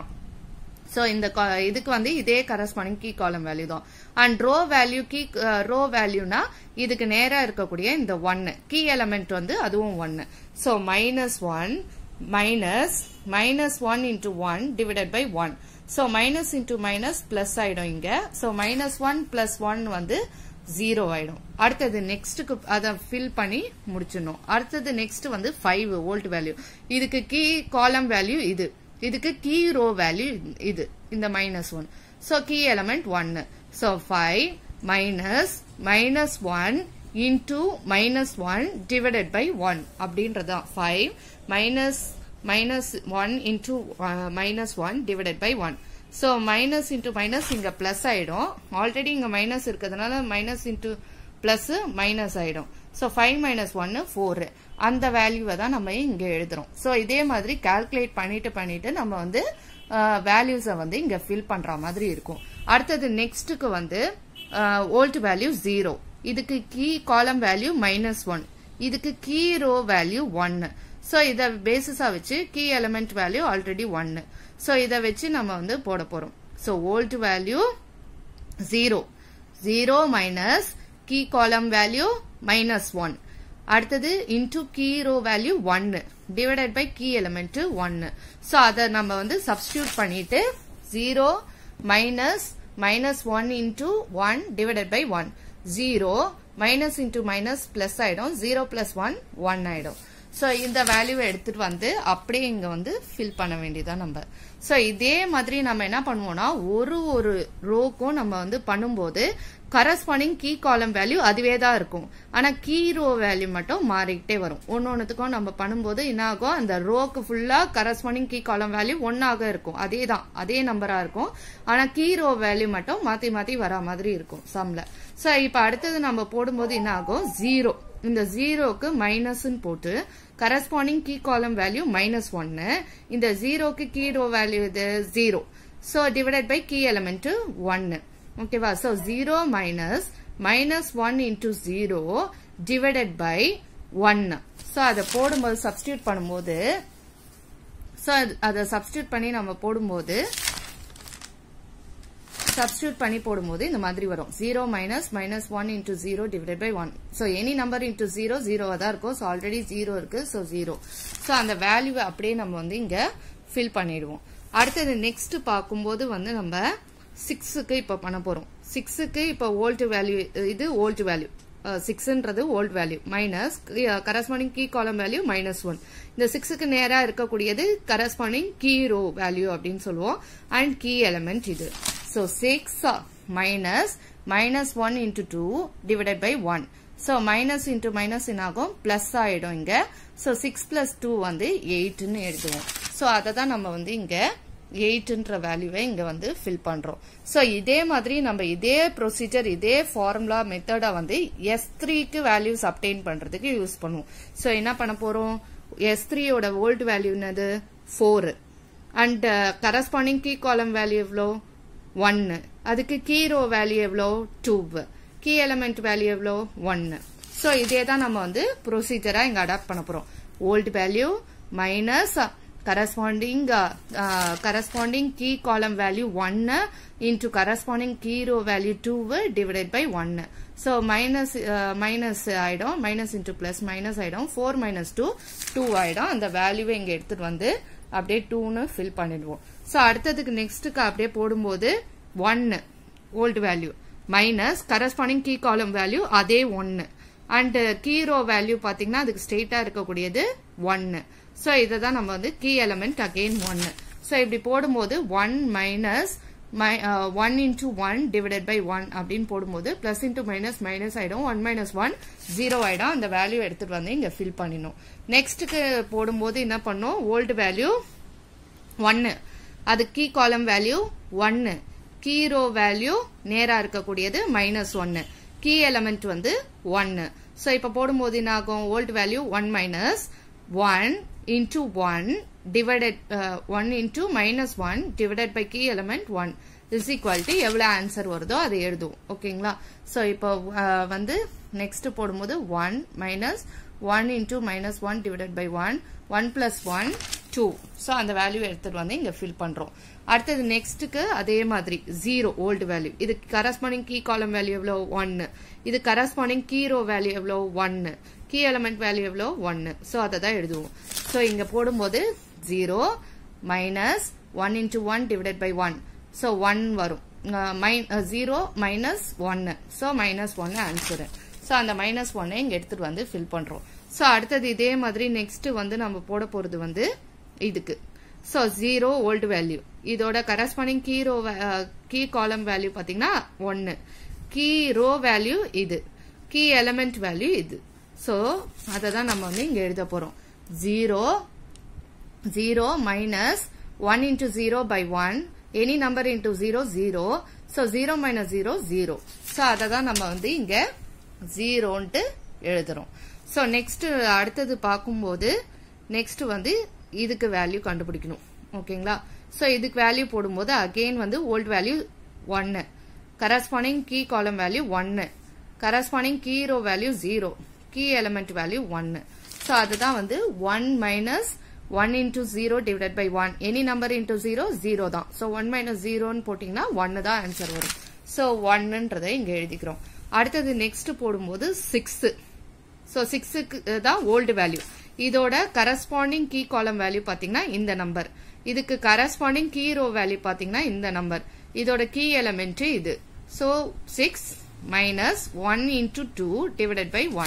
Speaker 1: ஸோ இந்த இதுக்கு வந்து இதே கரஸ்பாண்டிங் கீ காலம் வேல்யூ தான் and row value key row வேல்யூனா இதுக்கு நேரா இருக்கக்கூடிய இந்த ஒன்னு கீ எலமெண்ட் வந்து அதுவும் ஒன்னு so minus one minus minus one into one divided by one so minus into minus plus ஆயிடும் இங்க so minus one plus one வந்து ஜீரோ ஆயிடும் அடுத்தது நெக்ஸ்ட்டுக்கு அதை ஃபில் பண்ணி முடிச்சிடணும் அடுத்தது நெக்ஸ்ட் வந்து ஃபைவ் வோல்ட் வேல்யூ இதுக்கு கீ காலம் வேல்யூ இது இதுக்கு கீ ரோ வேல்யூ இது இந்த minus one so key element ஒன்னு so five minus minus one into minus one divided by one அப்படின்றதான் five minus minus one into minus one divided by one so minus into minus இங்க plus ஆயிடும் already இங்க minus இருக்கிறதுனால minus into plus minus ஆயிடும் so five minus ஒன்னு four அந்த வேல்யூவை தான் நம்ம இங்க எழுதுறோம் ஸோ இதே மாதிரி கால்குலேட் பண்ணிட்டு பண்ணிட்டு நம்ம வந்து வேல்யூஸை வந்து இங்க ஃபில் பண்ற மாதிரி இருக்கும் அடுத்தது நெக்ஸ்ட்டுக்கு வந்து ஓல்ட் வேல்யூ ஜீரோ இதுக்கு key column value minus one இதுக்கு கீ ரோ வேல்யூ ஒன்னு ஸோ இதை பேசிஸா வச்சு கீ எலமெண்ட் வேல்யூ ஆல்ரெடி ஒன்னு ஸோ இதை வச்சு நம்ம வந்து போட போறோம் so old value zero zero minus key column value minus one அடுத்தது இன்டூ கீ ரோ வேல்யூ ஒன்னு டிவைடட் பை கீ எலமெண்ட் ஒன்னு ஸோ அதை நம்ம வந்து சப்ஸ்டியூட் பண்ணிட்டு zero minus minus one into one divided by one zero minus into minus plus ஆயிடும் zero plus one one ஆயிடும் so இந்த வேல்யூவை எடுத்துட்டு வந்து அப்படியே இங்க வந்து ஃபில் பண்ண வேண்டியதான் நம்ம ஸோ இதே மாதிரி நம்ம என்ன பண்ணுவோம்னா ஒரு ஒரு ரோக்கும் நம்ம வந்து பண்ணும்போது கரஸ்பாண்டிங் கீ காலம் வேல்யூ அதுவே தான் இருக்கும் ஆனா கீ ரோ வேல்யூ மட்டும் மாறிக்கிட்டே வரும் ஒன்னு ஒன்னுத்துக்கும் நம்ம பண்ணும்போது என்ன ஆகும் அந்த ரோக்கு ஃபுல்லா கரஸ்பாண்டிங் கீ காலம் வேல்யூ ஒன்னாக இருக்கும் அதே தான் அதே நம்பரா இருக்கும் ஆனா கீ ரோ வேல்யூ மட்டும் மாத்தி மாத்தி வரா மாதிரி இருக்கும் சம்ல ஸோ இப்போ அடுத்தது நம்ம போடும்போது என்ன ஆகும் ஜீரோ இந்த ஜீரோக்கு மைனஸ்ன்னு போட்டு corresponding key column value minus ஒன்னு இந்த ஜீரோக்கு கீ ரோ வேல்யூ இது zero so divided by key element ஒன்னு ஓகேவா so zero minus minus one into zero divided by ஒன்னு ஸோ அதை போடும்போது சப்ஸ்டியூட் பண்ணும்போது ஸோ அதை சப்ஸ்டியூட் பண்ணி நம்ம போடும்போது சப்ஸ்டியூட் பண்ணி போடும்போது இந்த மாதிரி வரும் zero minus minus one into zero divide by one so any number into zero ஜீரோவா தான் இருக்கும் ஸோ ஆல்ரெடி ஜீரோ இருக்கு ஸோ ஜீரோ ஸோ அந்த வேல்யூவை அப்படியே நம்ம வந்து இங்க ஃபில் பண்ணிடுவோம் அடுத்தது நெக்ஸ்ட் பார்க்கும்போது வந்து நம்ம சிக்ஸுக்கு இப்போ பண்ண போறோம் சிக்ஸுக்கு இப்போ ஓல்ட் வேல்யூ இது ஓல்ட் வேல்யூ சிக்ஸ்ன்றது old value minus corresponding key column value minus one இந்த சிக்ஸுக்கு நேரா இருக்கக்கூடியது கரஸ்பாண்டிங் கீ ரோ வேல்யூ அப்படின்னு சொல்லுவோம் அண்ட் கீ எலமெண்ட் இது so six minus minus one into two divided by one so minus into minus என்ன ஆகும் பிளஸ் ஆயிடும் இங்க ஸோ சிக்ஸ் பிளஸ் டூ வந்து எயிட்னு எழுதுவோம் ஸோ அதை தான் நம்ம வந்து இங்க எயிட்ன்ற வேல்யூவை இங்க வந்து ஃபில் பண்றோம் ஸோ இதே மாதிரி நம்ம இதே ப்ரொசீஜர் இதே ஃபார்முலா மெத்தடை வந்து எஸ் த்ரீக்கு வேல்யூஸ் அப்டைன் பண்றதுக்கு யூஸ் பண்ணுவோம் ஸோ என்ன பண்ண போறோம் எஸ் த்ரீயோட ஓல்ட் வேல்யூ என்னது four and corresponding key column value எவ்வளோ ஒன்னு அதுக்கு கீ ரோ வேல்யூ எவ்வளோ டூ கீ எலமெண்ட் வேல்யூ எவ்வளோ ஒன்னு ஸோ இதே தான் நம்ம வந்து ப்ரொசீஜரா இங்க அடாப்ட் பண்ண போறோம் old value minus corresponding uh, uh, corresponding key column value 1 into corresponding key row value 2 divided by 1 so minus uh, minus ஆயிடும் minus into plus minus ஆயிடும் 4 minus 2 2 ஆயிடும் அந்த வேல்யூவை இங்க எடுத்துட்டு வந்து அப்படியே 2னு ஃபில் பண்ணிடுவோம் so அடுத்ததுக்கு நெக்ஸ்ட்டுக்கு அப்படியே போடும்போது 1 old value minus corresponding key column value அதே ஒன்னு அண்ட் கீ ரோ வேல்யூ பாத்தீங்கன்னா அதுக்கு ஸ்ட்ரெயிட்டா இருக்கக்கூடியது ஒன்னு ஸோ இதை தான் நம்ம வந்து கீ எலமெண்ட் அகெயின் ஒன்னு ஸோ இப்படி போடும்போது one minus one into one divided by one அப்படின்னு போடும்போது பிளஸ் இன்டூ மைனஸ் மைனஸ் ஆயிடும் ஒன் மைனஸ் ஒன் ஜீரோ ஆயிடும் அந்த வேல்யூ எடுத்துட்டு வந்து இங்க ஃபில் பண்ணிடணும் நெக்ஸ்ட்டுக்கு போடும்போது என்ன பண்ணும் ஓல்டு வேல்யூ ஒன்னு அது கீ காலம் வேல்யூ ஒன்னு கீ ரோ வேல்யூ நேரா இருக்கக்கூடியது மைனஸ் ஒன்னு கீ எலமெண்ட் வந்து ஒன்னு ஸோ இப்போ போடும்போது என்ன ஆகும் old value one minus one into 1 divided uh, 1 into minus 1 divided by key element 1 is equal to எவ்வளவு ஆன்சர் வருதோ அதை எழுதுவோம் ஓகேங்களா ஸோ இப்போ வந்து நெக்ஸ்ட் போடும்போது 1 minus one into minus one divided by one one plus one two so அந்த value எடுத்துட்டு வந்து இங்க ஃபில் பண்றோம் அடுத்தது நெக்ஸ்ட்டுக்கு அதே மாதிரி ஜீரோ ஓல்டு வேல்யூ இது கரஸ்பாண்டிங் கீ காலம் வேல்யூ எவ்வளோ ஒன்னு இது கரஸ்பாண்டிங் கீ ரோ வேல்யூ எவ்வளோ ஒன்னு கீ எலமெண்ட் வேல்யூ எவ்வளோ ஒன்னு ஸோ அதை தான் எழுதுவோம் ஸோ இங்க போடும்போது zero minus one into one divided by one so one வரும் ஜீரோ மைனஸ் ஒன்னு ஸோ மைனஸ் ஒன்னு ஆன்சரு ஸோ அந்த மைனஸ் ஒன்னை இங்க எடுத்துட்டு வந்து ஃபில் பண்றோம் ஸோ அடுத்தது இதே மாதிரி நெக்ஸ்ட் வந்து நம்ம போட போறது வந்து இதுக்கு ஸோ ஜீரோ ஓல்டு வேல்யூ இதோட corresponding key row key column value பார்த்தீங்கன்னா ஒன்னு கீ ரோ வேல்யூ இது கீ எலமெண்ட் வேல்யூ இது ஸோ அதை தான் நம்ம வந்து இங்க எழுத போறோம் zero zero minus one into zero by one any number into zero zero so zero minus zero zero so அதை தான் நம்ம வந்து இங்க ஜீரோன்ட்டு எழுதுறோம் ஸோ நெக்ஸ்ட் அடுத்தது பார்க்கும்போது நெக்ஸ்ட் வந்து இதுக்கு வேல்யூ கண்டுபிடிக்கணும் ஓகேங்களா ஸோ இதுக்கு வேல்யூ போடும்போது அகெயின் வந்து ஓல்ட் வேல்யூ ஒன்னு கரஸ்பாண்டிங் கீ காலம் வேல்யூ ஒன்னு corresponding key row value zero key element value ஒன்னு ஸோ அதுதான் வந்து one minus one into zero divide by one any number into zero zero தான் so one minus ஜீரோன்னு போட்டிங்கன்னா ஒன்னு தான் ஆன்சர் வரும் ஸோ ஒன்னுன்றதை இங்க எழுதிக்கிறோம் அடுத்தது நெக்ஸ்ட் போடும்போது சிக்ஸ் ஸோ சிக்ஸுக்கு தான் ஓல்டு வேல்யூ இதோட கரஸ்பாண்டிங் கீ காலம் வேல்யூ பாத்தீங்கன்னா இந்த நம்பர் இதுக்கு கரஸ்பாண்டிங் கீ ரோ வேல்யூ பாத்தீங்கன்னா இந்த நம்பர் இதோட கீ எலமெண்ட் இது so six minus one into two divided by one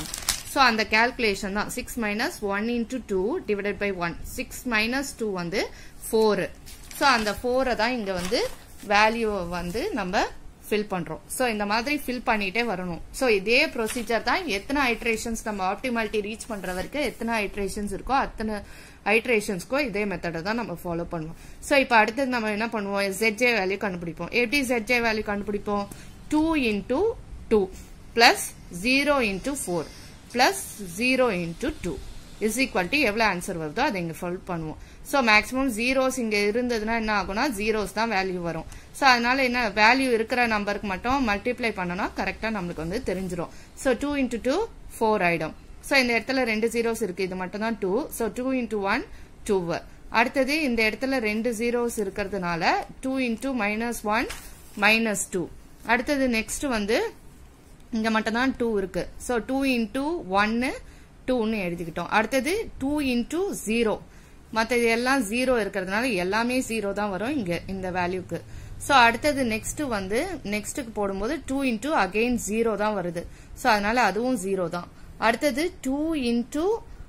Speaker 1: so அந்த கேல்குலேஷன் தான் six minus one into two divided by one six minus two வந்து ஃபோரு ஸோ அந்த ஃபோரை தான் இங்கே வந்து வேல்யூவை வந்து நம்ம ஃபில் பண்றோம் ஸோ இந்த மாதிரி ஃபில் பண்ணிட்டே வரணும் ஸோ இதே ப்ரொசீஜர் தான் எத்தனை ஐட்ரேஷன்ஸ் நம்ம ஆப்டிமாலிட்டி ரீச் பண்ற வரைக்கும் எத்தனை ஐட்ரேஷன்ஸ் இருக்கோ அத்தனை ஐட்ரேஷன்ஸ்க்கோ இதே மெத்தடை தான் நம்ம ஃபாலோ பண்ணுவோம் ஸோ இப்போ அடுத்தது நம்ம என்ன பண்ணுவோம் ZJ வேல்யூ கண்டுபிடிப்போம் எப்படி ZJ வேல்யூ கண்டுபிடிப்போம் two into two plus zero into four plus zero into two is equal to எவ்வளோ ஆன்சர் வருதோ அதை இங்கே ஃபில் பண்ணுவோம் ஸோ மேக்ஸிமம் ஜீரோஸ் இங்கே இருந்ததுன்னா என்ன ஆகும்னா ஜீரோஸ் தான் வேல்யூ வரும் ஸோ அதனால என்ன வேல்யூ இருக்கிற நம்பருக்கு மட்டும் மல்டிப்ளை பண்ணனா கரெக்டாக நம்மளுக்கு வந்து தெரிஞ்சிடும் so two into two four ஆயிடும் ஸோ இந்த இடத்துல ரெண்டு ஜீரோஸ் இருக்கு இது மட்டும் தான் two so two into one two அடுத்தது இந்த இடத்துல ரெண்டு ஜீரோஸ் இருக்கிறதுனால two into minus one minus two அடுத்தது நெக்ஸ்ட் வந்து இங்க மட்டும் தான் டூ இருக்கு ஸோ டூ இன்டூ ஒன்னு டூன்னு எழுதிக்கிட்டோம் அடுத்தது டூ இன்டூ ஜீரோ மற்றது எல்லாம் ஜீரோ இருக்கிறதுனால எல்லாமே ஜீரோ தான் வரும் இங்க இந்த வேல்யூக்கு ஸோ அடுத்தது நெக்ஸ்ட் வந்து நெக்ஸ்ட்டுக்கு போடும்போது டூ இன்டூ அகெயின் ஜீரோ தான் வருது ஸோ அதனால அதுவும் ஜீரோ தான் அடுத்தது டூ இன்டூ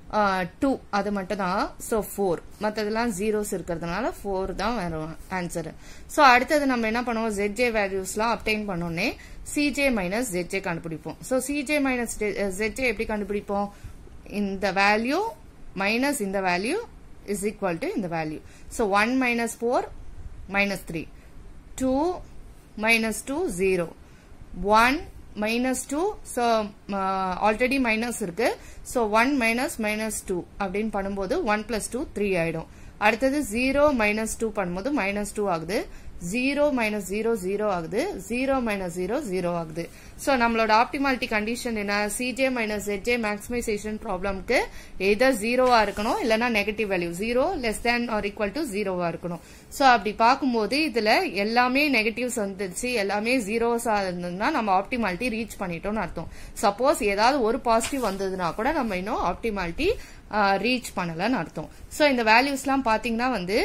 Speaker 1: டூ அது மட்டும் தான் ஸோ ஃபோர் மற்றதெல்லாம் ஜீரோஸ் இருக்கிறதுனால ஃபோர் தான் வரும் ஆன்சர் ஸோ அடுத்தது நம்ம என்ன பண்ணுவோம் ஜெட்ஜே வேல்யூஸ்லாம் அப்டைன் பண்ணோன்னே சிஜே மைனஸ் ஜெட்ஜே கண்டுபிடிப்போம் ஸோ சிஜே மைனஸ் ஜெட்ஜே எப்படி கண்டுபிடிப்போம் இந்த வேல்யூ மைனஸ் இந்த வேல்யூ இஸ் ஈக்குவல் டு இந்த value so one minus four minus three two minus two zero one minus two so already minus இருக்கு so one minus minus two அப்படின்னு பண்ணும்போது one plus two three ஆயிடும் அடுத்தது zero minus two பண்ணும்போது minus two ஆகுது zero minus zero zero ஆகுது zero minus zero zero ஆகுது so நம்மளோட ஆப்டிமாலிட்டி கண்டிஷன் என்ன சிஜே மைனஸ் ஜெட்ஜே மேக்ஸிமைசேஷன் ப்ராப்ளம்க்கு எதர் ஜீரோவா இருக்கணும் இல்லைன்னா negative value zero less than or equal to ஜீரோவா இருக்கணும் ஸோ அப்படி பார்க்கும்போது இதுல எல்லாமே நெகட்டிவ்ஸ் வந்துருச்சு எல்லாமே ஜீரோஸா இருந்ததுன்னா நம்ம ஆப்டிமாலிட்டி ரீச் பண்ணிட்டோம்னு அர்த்தம் சப்போஸ் ஏதாவது ஒரு பாசிட்டிவ் வந்ததுன்னா கூட நம்ம இன்னும் ஆப்டிமாலிட்டி ரீச் பண்ணலன்னு அர்த்தம் ஸோ இந்த வேல்யூஸ்லாம் பாத்தீங்கன்னா வந்து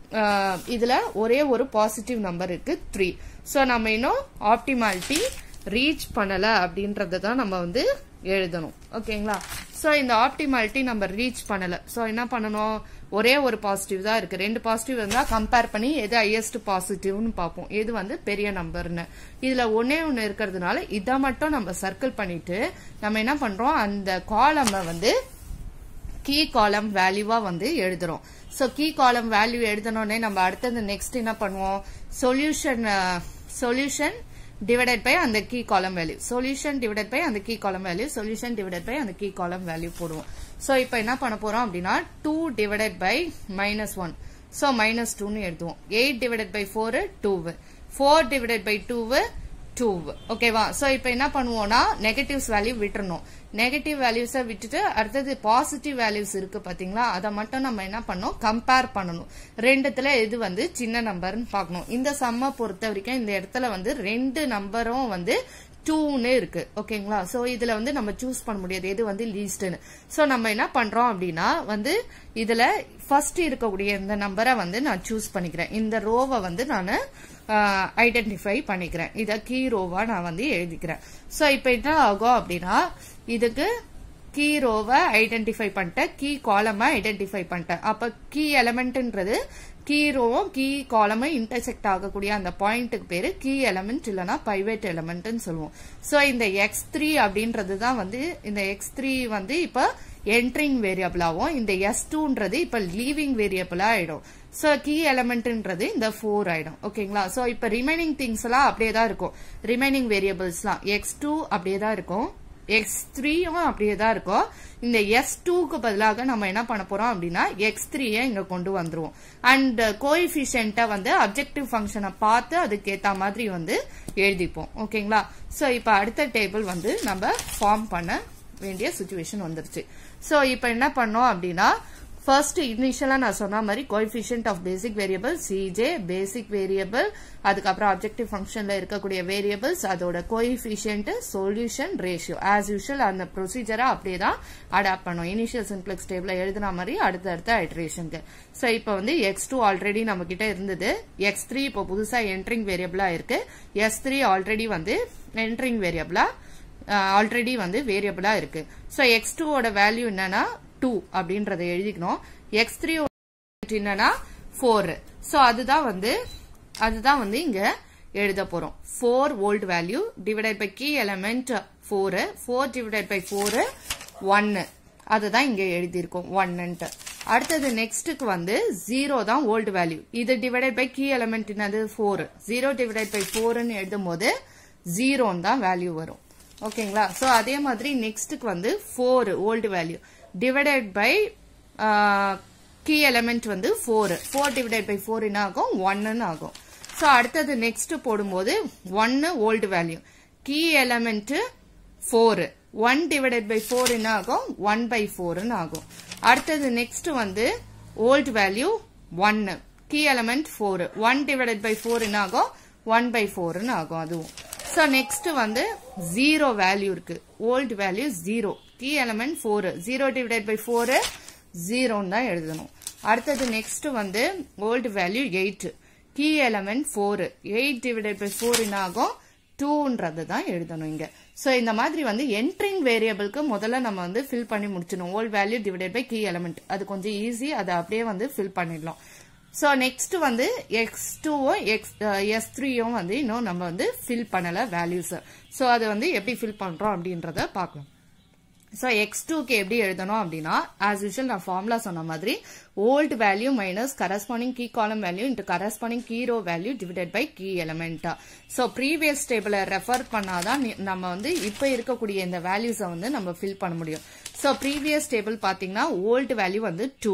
Speaker 1: இதுல ஒரே ஒரு பாசிட்டிவ் நம்பர் இருக்கு த்ரீ ஸோ நம்ம இன்னும் ஆப்டிமாலிட்டி ரீச் பண்ணல அப்படின்றத தான் நம்ம வந்து எழுதணும் ஓகேங்களா ஸோ இந்த ஆப்டிமாலிட்டி நம்ம ரீச் பண்ணல ஸோ என்ன பண்ணணும் ஒரே ஒரு பாசிட்டிவ் தான் இருக்கு ரெண்டு பாசிட்டிவ் இருந்தா கம்பேர் பண்ணி எது ஹையஸ்ட் பாசிட்டிவ்னு பார்ப்போம் எது வந்து பெரிய நம்பர்னு இதுல ஒன்னே ஒன்னு இருக்கிறதுனால இதை மட்டும் நம்ம சர்க்கிள் பண்ணிட்டு நம்ம என்ன பண்றோம் அந்த காலமை வந்து கீ காலம் வேல்யூவா வந்து எழுதுறோம் ஸோ கீ காலம் வேல்யூ எழுதணும்னே நம்ம அடுத்தது நெக்ஸ்ட் என்ன பண்ணுவோம் சொல்யூஷன் சொல்யூஷன் டிவைடட் பை அந்த key column value solution divided by அந்த key column value solution divided by அந்த கீ காலம் வேல்யூ போடுவோம் ஸோ இப்போ என்ன பண்ண போறோம் அப்படின்னா two divided by minus one so minus டூன்னு எழுதுவோம் eight divided by four two four divided by two two ஓகேவா ஸோ இப்போ என்ன பண்ணுவோம்னா நெகட்டிவ்ஸ் வேல்யூ விட்டுறணும் நெகட்டிவ் வேல்யூஸை விட்டுட்டு அடுத்தது பாசிட்டிவ் வேல்யூஸ் இருக்கு பாத்தீங்களா அதை மட்டும் நம்ம என்ன பண்ணோம் கம்பேர் பண்ணணும் ரெண்டுத்துல எது வந்து சின்ன நம்பர்னு பார்க்கணும் இந்த சம்மை பொறுத்த வரைக்கும் இந்த இடத்துல வந்து ரெண்டு நம்பரும் வந்து டூன்னு இருக்கு ஓகேங்களா சோ இதுல வந்து நம்ம சூஸ் பண்ண முடியாது எது வந்து லீஸ்ட்னு சோ நம்ம என்ன பண்றோம் அப்படின்னா வந்து இதுல ஃபர்ஸ்ட் இருக்கக்கூடிய இந்த நம்பரை வந்து நான் சூஸ் பண்ணிக்கிறேன் இந்த ரோவை வந்து நான் ஐடென்டிஃபை பண்ணிக்கிறேன் இத கீ ரோவா நான் வந்து எழுதிக்கிறேன் சோ இப்போ என்ன ஆகும் அப்படின்னா இதுக்கு கீ ரோவை ஐடென்டிஃபை பண்ணிட்டேன் கீ காலமை ஐடென்டிஃபை பண்ணிட்டேன் அப்ப கீ எலமெண்ட்ன்றது கீ ரோவும் கீ காலமும் இன்டர்செக்ட் ஆகக்கூடிய அந்த பாயிண்ட்டுக்கு பேரு கீ எலமெண்ட் இல்லைன்னா பைவேட் எலமெண்ட்னு சொல்லுவோம் சோ இந்த எக்ஸ் த்ரீ அப்படின்றது தான் வந்து இந்த எக்ஸ் த்ரீ வந்து இப்ப என்ட்ரிங் வேரியபிளாவும் இந்த எஸ் டூன்றது இப்ப லீவிங் வேரியபிளா ஆயிடும் சோ கீ எலமெண்ட்ன்றது இந்த ஃபோர் ஆயிடும் ஓகேங்களா சோ இப்ப ரிமைனிங் திங்ஸ் எல்லாம் அப்படியே தான் இருக்கும் ரிமைனிங் வேரியபிள்ஸ்லாம் எக்ஸ் டூ அப்படியே தான் இருக்கும் எக்ஸ் த்ரீயும் அப்படியே தான் இருக்கும் இந்த எஸ் டூக்கு பதிலாக நம்ம என்ன பண்ண போறோம் அப்படின்னா எக்ஸ் த்ரீயை இங்க கொண்டு வந்துருவோம் அண்ட் கோஎஃபிஷியன்ட்டை வந்து அப்ஜெக்டிவ் ஃபங்க்ஷனை பார்த்து அதுக்கு ஏத்த மாதிரி வந்து எழுதிப்போம் ஓகேங்களா சோ இப்போ அடுத்த டேபிள் வந்து நம்ம ஃபார்ம் பண்ண வேண்டிய சுச்சுவேஷன் வந்துருச்சு சோ இப்போ என்ன பண்ணோம் அப்படின்னா ஃபர்ஸ்ட் இனிஷியலா நான் சொன்ன மாதிரி coefficient of basic variable C J basic variable அதுக்கப்புறம் அப்ஜெக்டிவ் ஃபங்க்ஷன்ல இருக்கக்கூடிய வேரியபிள்ஸ் அதோட coefficient solution ratio as usual அந்த ப்ரொசீஜரை அப்படியே தான் அடாப்ட் பண்ணும் இனிஷியல் சிம்ப்ளெக்ஸ் டேபிள் எழுதின மாதிரி அடுத்தடுத்த ஐட்ரேஷனுக்கு ஸோ இப்போ வந்து எக்ஸ் டூ ஆல்ரெடி நம்ம கிட்ட இருந்தது எக்ஸ் த்ரீ இப்போ புதுசா என்ட்ரிங் வேரியபிளா இருக்கு எஸ் த்ரீ ஆல்ரெடி வந்து என்ட்ரிங் வேரியபிளா ஆல்ரெடி வந்து வேரியபிளா இருக்கு ஸோ எக்ஸ் டூவோட வேல்யூ என்னன்னா டூ அப்படின்றத எழுதிக்கணும் எக்ஸ் த்ரீ என்னன்னா ஃபோர் ஸோ அதுதான் வந்து அதுதான் வந்து இங்க எழுத போறோம் four old value divided by key element four four divided by four ஒன்னு அதுதான் இங்க எழுதியிருக்கோம் ஒன்னுன்ட்டு அடுத்தது நெக்ஸ்ட்டுக்கு வந்து ஜீரோ தான் ஓல்டு வேல்யூ இது டிவைடட் பை கீ எலமெண்ட் என்னது ஃபோர் ஜீரோ டிவைடட் பை ஃபோர்னு எழுதும் போது ஜீரோன்னு தான் வேல்யூ வரும் ஓகேங்களா ஸோ அதே மாதிரி நெக்ஸ்ட்டுக்கு வந்து four old value divided by key element வந்து four four divided by four என்ன ஆகும் ஒன்னு ஆகும் ஸோ அடுத்தது நெக்ஸ்ட் போடும்போது ஒன்னு old value key element four one divided by four என்ன ஆகும் ஒன் பை ஃபோர்னு ஆகும் அடுத்தது நெக்ஸ்ட் வந்து ஓல்டு வேல்யூ ஒன்னு key element four one divided by four என்ன ஆகும் ஒன் பை ஃபோர்னு ஆகும் அதுவும் ஸோ நெக்ஸ்ட் வந்து ஜீரோ வேல்யூ இருக்கு old value zero key element four zero divided by four ஜீரோன்னு தான் எழுதணும் அடுத்தது நெக்ஸ்ட் வந்து old value eight key element four eight divided by four என்ன ஆகும் டூன்றது தான் எழுதணும் இங்க ஸோ இந்த மாதிரி வந்து என்ட்ரிங் வேரியபிளுக்கு முதல்ல நம்ம வந்து ஃபில் பண்ணி முடிச்சிடணும் old value divided by key element அது கொஞ்சம் ஈஸி அதை அப்படியே வந்து ஃபில் பண்ணிடலாம் ஸோ நெக்ஸ்ட் வந்து எக்ஸ் டூவும் எக்ஸ் எஸ் த்ரீயும் வந்து இன்னும் நம்ம வந்து ஃபில் பண்ணல வேல்யூஸ் ஸோ அது வந்து எப்படி ஃபில் பண்றோம் அப்படின்றத பார்க்கலாம் ஸோ எக்ஸ் டூக்கு எப்படி எழுதணும் அப்படின்னா ஆஸ் யூஷுவல் நான் ஃபார்முலா சொன்ன மாதிரி old value minus corresponding key column value into corresponding key row value divided by key element so previous டேபிளை ரெஃபர் பண்ணாதான் நீ- நம்ம வந்து இப்போ இருக்கக்கூடிய இந்த வேல்யூஸை வந்து நம்ம ஃபில் பண்ண முடியும் ஸோ ப்ரீவியஸ் டேபிள் பார்த்தீங்கன்னா ஓல்ட் வேல்யூ வந்து two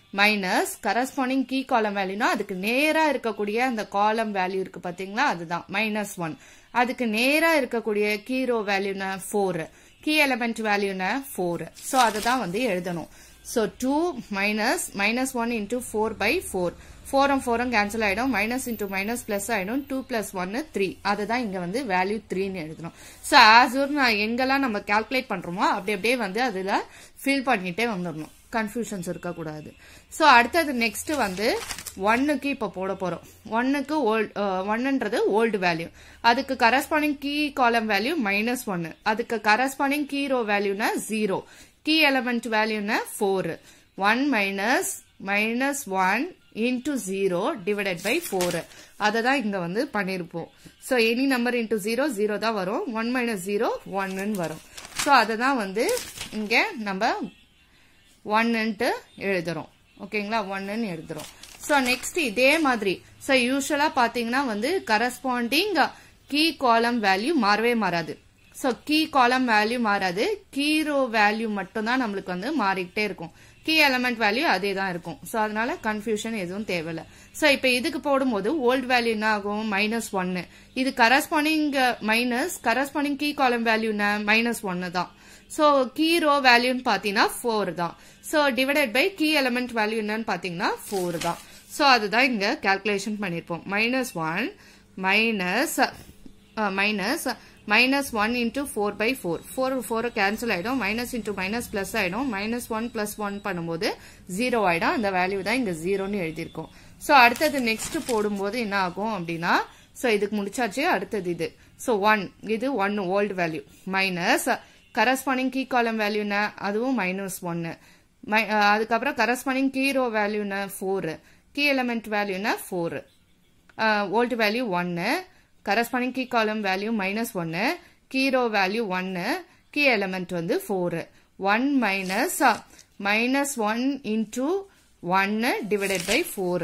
Speaker 1: minus corresponding key column வேல்யூனா அதுக்கு நேரா இருக்கக்கூடிய அந்த காலம் வேல்யூ இருக்கு பாத்தீங்களா அதுதான் மைனஸ் ஒன் அதுக்கு நேரா இருக்கக்கூடிய கீ ரோ வேல்யூனா ஃபோர் கீ எலமெண்ட் வேல்யூனா ஃபோர் ஸோ அதை தான் வந்து எழுதணும் so two minus minus one into four by four ஃபோரும் ஃபோரும் கேன்சல் ஆயிடும் மைனஸ் இன்டூ மைனஸ் பிளஸ் ஆயிடும் டூ பிளஸ் ஒன்னு த்ரீ அதுதான் இங்க வந்து வேல்யூ த்ரீன்னு எழுதணும் ஸோ ஆஸ் ஒரு நான் எங்கெல்லாம் நம்ம கால்குலேட் பண்றோமோ அப்படி அப்படியே வந்து அதுல ஃபில் பண்ணிட்டே வந்துடணும் கன்ஃபியூஷன்ஸ் இருக்கக்கூடாது ஸோ அடுத்தது நெக்ஸ்ட் வந்து ஒன்னுக்கு இப்போ போட போறோம் ஒன்னுக்கு ஓல்ட் ஒன்னுன்றது ஓல்டு வேல்யூ அதுக்கு corresponding key column value minus ஒன்னு அதுக்கு கரஸ்பாண்டிங் கீ ரோ வேல்யூனா ஜீரோ கீ எலமெண்ட் வேல்யூனா four one minus minus one into zero divided by four அதை தான் இங்க வந்து பண்ணியிருப்போம் so any number into zero zero தான் வரும் ஒன் மைனஸ் ஜீரோ ஒன்னு வரும் ஸோ அதை தான் வந்து இங்க நம்ம ஒன்னுன்ட்டு எழுதுறோம் ஓகேங்களா ஒன்னுன்னு எழுதுறோம் ஸோ நெக்ஸ்ட் இதே மாதிரி ஸோ யூஸ்வலா பாத்தீங்கன்னா வந்து கரஸ்பாண்டிங் கீ காலம் வேல்யூ மாறவே மாறாது ஸோ கீ காலம் வேல்யூ மாறாது கீ ரோ வேல்யூ மட்டும்தான் நம்மளுக்கு வந்து மாறிக்கிட்டே இருக்கும் கீ எலமெண்ட் வேல்யூ அதே தான் இருக்கும் ஸோ அதனால கன்ஃபியூஷன் எதுவும் தேவையில்ல ஸோ இப்போ இதுக்கு போடும்போது ஓல்ட் வேல்யூ என்ன ஆகும் மைனஸ் ஒன்னு இது corresponding minus corresponding key column value என்ன மைனஸ் ஒன்னு தான் ஸோ கீ ரோ வேல்யூன்னு பார்த்தீங்கன்னா ஃபோர் தான் so divided by key element value என்னன்னு பார்த்தீங்கன்னா ஃபோர் தான் ஸோ அதுதான் இங்க கால்குலேஷன் பண்ணியிருப்போம் minus one minus minus minus one into four by four four four cancel ஆயிடும் மைனஸ் இன்டூ மைனஸ் பிளஸ் ஆயிடும் மைனஸ் ஒன் பிளஸ் ஒன் பண்ணும்போது ஜீரோ ஆயிடும் அந்த வேல்யூ தான் இங்க ஜீரோன்னு எழுதியிருக்கோம் ஸோ அடுத்தது நெக்ஸ்ட் போடும்போது என்ன ஆகும் அப்படின்னா ஸோ இதுக்கு முடிச்சாச்சு அடுத்தது இது ஸோ ஒன் இது one old value minus corresponding key column வேல்யூனா அதுவும் மைனஸ் ஒன்னு அதுக்கப்புறம் கரஸ்பாண்டிங் கீ ரோ வேல்யூனா ஃபோர் கீ எலமெண்ட் வேல்யூனா ஃபோர் ஓல்ட் வேல்யூ ஒன்னு corresponding key column value minus ஒன்னு கீ ரோ வேல்யூ ஒன்னு கீ எலமெண்ட் வந்து four one minus minus one into ஒன்னு டிவைடட் பை ஃபோர்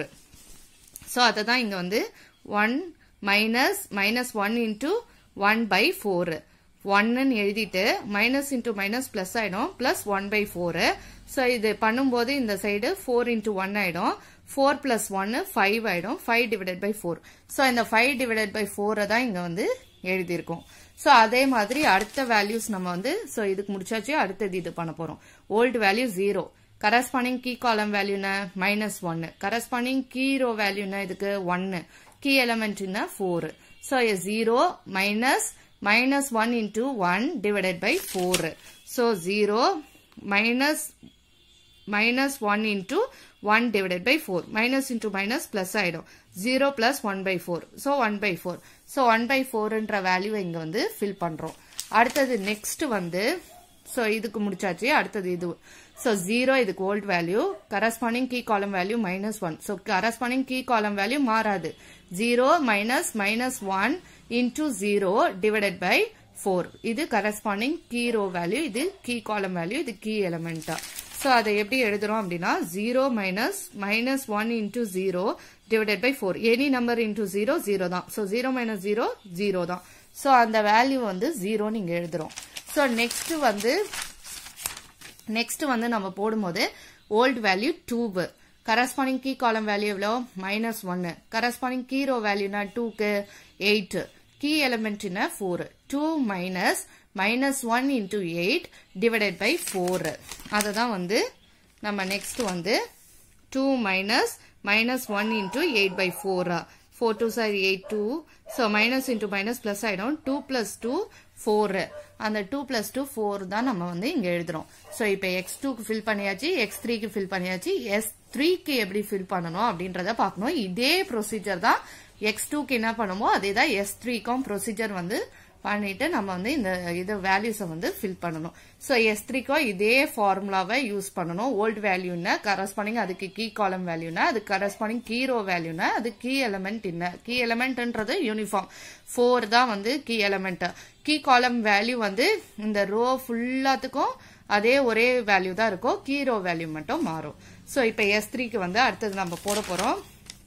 Speaker 1: ஸோ அதை தான் இங்கே வந்து one minus minus one into one by four ஒன்னு எழுதிட்டு மைனஸ் இன்டூ மைனஸ் பிளஸ் ஆயிடும் plus one by four so இது பண்ணும்போது இந்த சைடு ஃபோர் இன்டூ ஒன் ஆயிடும் ஃபோர் பிளஸ் ஒன்னு ஃபைவ் ஆயிடும் five divided by four so இந்த ஃபைவ் டிவைடட் பை ஃபோரை தான் இங்கே வந்து எழுதியிருக்கோம் ஸோ அதே மாதிரி அடுத்த வேல்யூஸ் நம்ம வந்து ஸோ இதுக்கு முடிச்சாச்சு அடுத்தது இது பண்ண போறோம் old value zero corresponding key column வேல்யூனா மைனஸ் ஒன்னு கரஸ்பாண்டிங் கீ ரோ வேல்யூனா இதுக்கு ஒன்னு கீ எலமெண்ட்னா four so zero minus minus one into one divided by four so zero minus minus one into one divided by four minus into minus plus ஆயிடும் zero plus one by four so one by four so one by ஃபோர்ன்ற value இங்க வந்து fill பண்றோம் அடுத்தது next வந்து so இதுக்கு முடிச்சாச்சு அடுத்தது இது ஸோ ஜீரோ இதுக்கு old value corresponding key column value minus one so corresponding key column value மாறாது zero minus minus one into zero divided by four இது கரஸ்பாண்டிங் கீ ரோ வேல்யூ இது கீ காலம் வேல்யூ இது key எலமெண்டா so அதை எப்படி எழுதுறோம் அப்படின்னா zero minus minus one into zero divided by four any number into zero zero தான் so zero minus zero zero தான் ஸோ அந்த வேல்யூ வந்து ஜீரோ நீங்க எழுதுறோம் ஸோ நெக்ஸ்ட் வந்து நெக்ஸ்ட் வந்து நம்ம போடும்போது old value two corresponding key column value எவ்வளோ மைனஸ் ஒன்னு கரஸ்பாண்டிங் கீ ரோ வேல்யூனா டூக்கு எயிட் கீ எலமெண்ட்னா four two minus minus one into eight divided by four அதை தான் வந்து நம்ம நெக்ஸ்ட் வந்து two minus minus one into eight by ஃபோரா four two sir eight two so minus into minus plus ஆயிடும் டூ பிளஸ் டூ ஃபோர் அந்த two plus two four தான் நம்ம வந்து இங்க எழுதுறோம் ஸோ இப்போ எக்ஸ் டூக்கு ஃபில் பண்ணியாச்சு எக்ஸ் த்ரீக்கு ஃபில் பண்ணியாச்சு எஸ் த்ரீக்கு எப்படி ஃபில் பண்ணணும் அப்படின்றத பார்க்கணும் இதே ப்ரொசீஜர் தான் எக்ஸ் டூக்கு என்ன பண்ணுமோ அதே தான் எஸ் த்ரீக்கும் ப்ரொசீஜர் வந்து பண்ணிட்டு நம்ம வந்து இந்த இது வேல்யூஸை வந்து ஃபில் பண்ணணும் ஸோ எஸ் த்ரீக்கும் இதே ஃபார்முலாவை யூஸ் பண்ணணும் ஓல்ட் வேல்யூன்னா கரஸ்பாண்டிங் அதுக்கு கீ காலம் வேல்யூனா அது கரஸ்பாண்டிங் கீ ரோ வேல்யூனா அது கீ எலமெண்ட் என்ன கீ எலமெண்ட்ன்றது யூனிஃபார்ம் ஃபோர் தான் வந்து key element key column value வந்து இந்த ரோ ஃபுல்லாத்துக்கும் அதே ஒரே வேல்யூ தான் இருக்கும் கீ ரோ வேல்யூ மட்டும் மாறும் ஸோ இப்போ எஸ் த்ரீக்கு வந்து அடுத்தது நம்ம போட போறோம்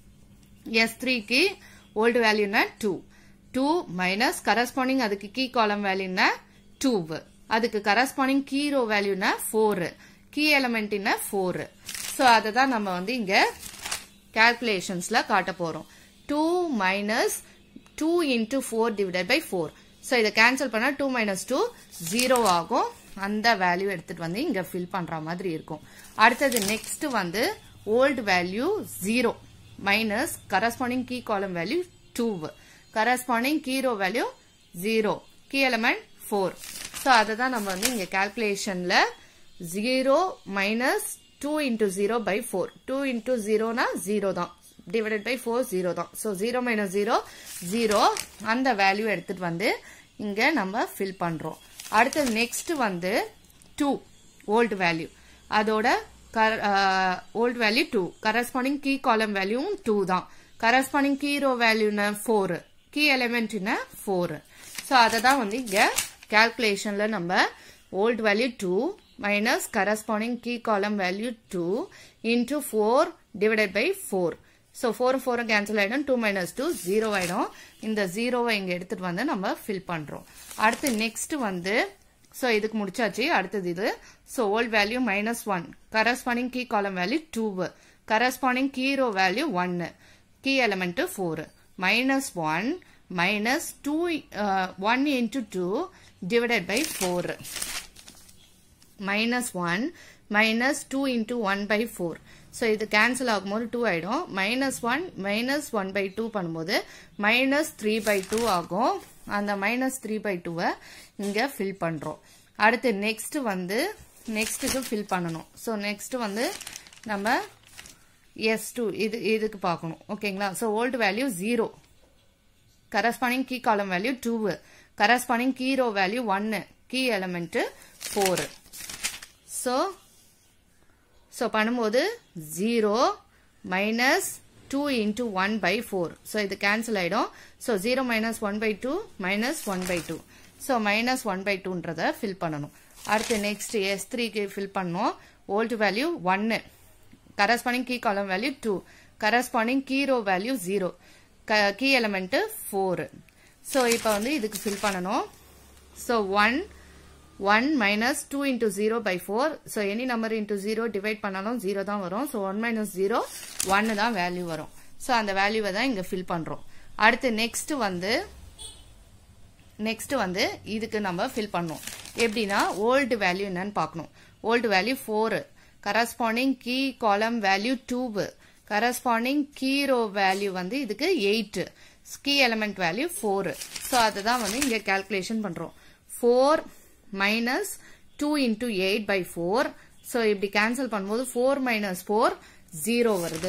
Speaker 1: எஸ் த்ரீக்கு ஓல்டு வேல்யூனா டூ டூ மைனஸ் கரஸ்பாண்டிங் அதுக்கு கீ காலம் வேல்யூனா டூ அதுக்கு கரஸ்பாண்டிங் கீ ரோ வேல்யூனா ஃபோர் கீ எலமெண்ட்னா ஃபோர் ஸோ அதை தான் நம்ம வந்து இங்க கால்குலேஷன்ஸ்ல காட்ட போறோம் two minus two into four divided by four so இதை கேன்சல் பண்ணா டூ மைனஸ் டூ ஜீரோ ஆகும் அந்த வேல்யூ எடுத்துட்டு வந்து இங்க ஃபில் பண்ற மாதிரி இருக்கும் அடுத்தது நெக்ஸ்ட் வந்து old value zero minus corresponding key column value two corresponding key row value zero key element four so அதை தான் நம்ம வந்து இங்க கால்குலேஷன்ல zero minus two into zero by four two into ஜீரோனா ஜீரோ தான் டிவைடட் பை ஃபோர் ஜீரோ தான் so zero minus zero zero அந்த வேல்யூ எடுத்துட்டு வந்து இங்க நம்ம ஃபில் பண்றோம் அடுத்தது நெக்ஸ்ட் வந்து டூ ஓல்டு வேல்யூ அதோட old value two corresponding key காலம் வேல்யூவும் டூ தான் கரஸ்பாண்டிங் கீ ரோ வேல்யூனா ஃபோர் கீ எலிமெண்ட்னா ஃபோர் ஸோ அதை தான் வந்து இங்க கால்குலேஷன்ல நம்ம old value two minus corresponding key column value two into four divided by four so four ஃபோரும் கேன்சல் ஆயிடும் டூ மைனஸ் டூ ஜீரோ ஆயிடும் இந்த ஜீரோவை இங்க எடுத்துட்டு வந்து நம்ம ஃபில் பண்றோம் அடுத்து நெக்ஸ்ட் வந்து ஸோ இதுக்கு முடிச்சாச்சு அடுத்தது இது so old value minus one corresponding key column value two corresponding key row value ஒன்னு key element four minus one minus two one into two divided by four minus one minus two into one by four so இது cancel ஆகும்போது two ஆயிடும் minus one minus one by two பண்ணும்போது minus three by two ஆகும் அந்த minus three by டூவை இங்கே fill பண்ணுறோம் அடுத்து நெக்ஸ்ட் வந்து நெக்ஸ்ட்டுக்கு ஃபில் பண்ணணும் ஸோ நெக்ஸ்ட் வந்து நம்ம எஸ் டூ இது இதுக்கு பார்க்கணும் ஓகேங்களா so old value zero corresponding key column value two corresponding key row value ஒன்னு key element four so so பண்ணும்போது zero minus two into one by four so இது கேன்சல் ஆயிடும் so zero minus one by two minus one by two so minus one by டூன்றதை fill பண்ணணும் அடுத்து next S த்ரீக்கு fill பண்ணோம் old value ஒன்னு corresponding key column value two corresponding key row value zero key element four so இப்போ வந்து இதுக்கு fill பண்ணணும் so one one minus two into zero by four so any number into zero divide பண்ணாலும் zero தான் வரும் so one minus zero ஒன்னு தான் value வரும் ஸோ அந்த வேல்யூவை தான் இங்கே ஃபில் பண்ணுறோம் அடுத்து நெக்ஸ்ட் வந்து நெக்ஸ்ட் வந்து இதுக்கு நம்ம ஃபில் பண்ணோம் எப்படின்னா ஓல்டு வேல்யூ என்னன்னு பார்க்கணும் old value four corresponding key column value two corresponding key row value வந்து இதுக்கு eight key element value four so அதை தான் வந்து இங்கே கால்குலேஷன் பண்ணுறோம் four minus two into eight by four so இப்படி கேன்சல் பண்ணும்போது ஃபோர் மைனஸ் ஃபோர் ஜீரோ வருது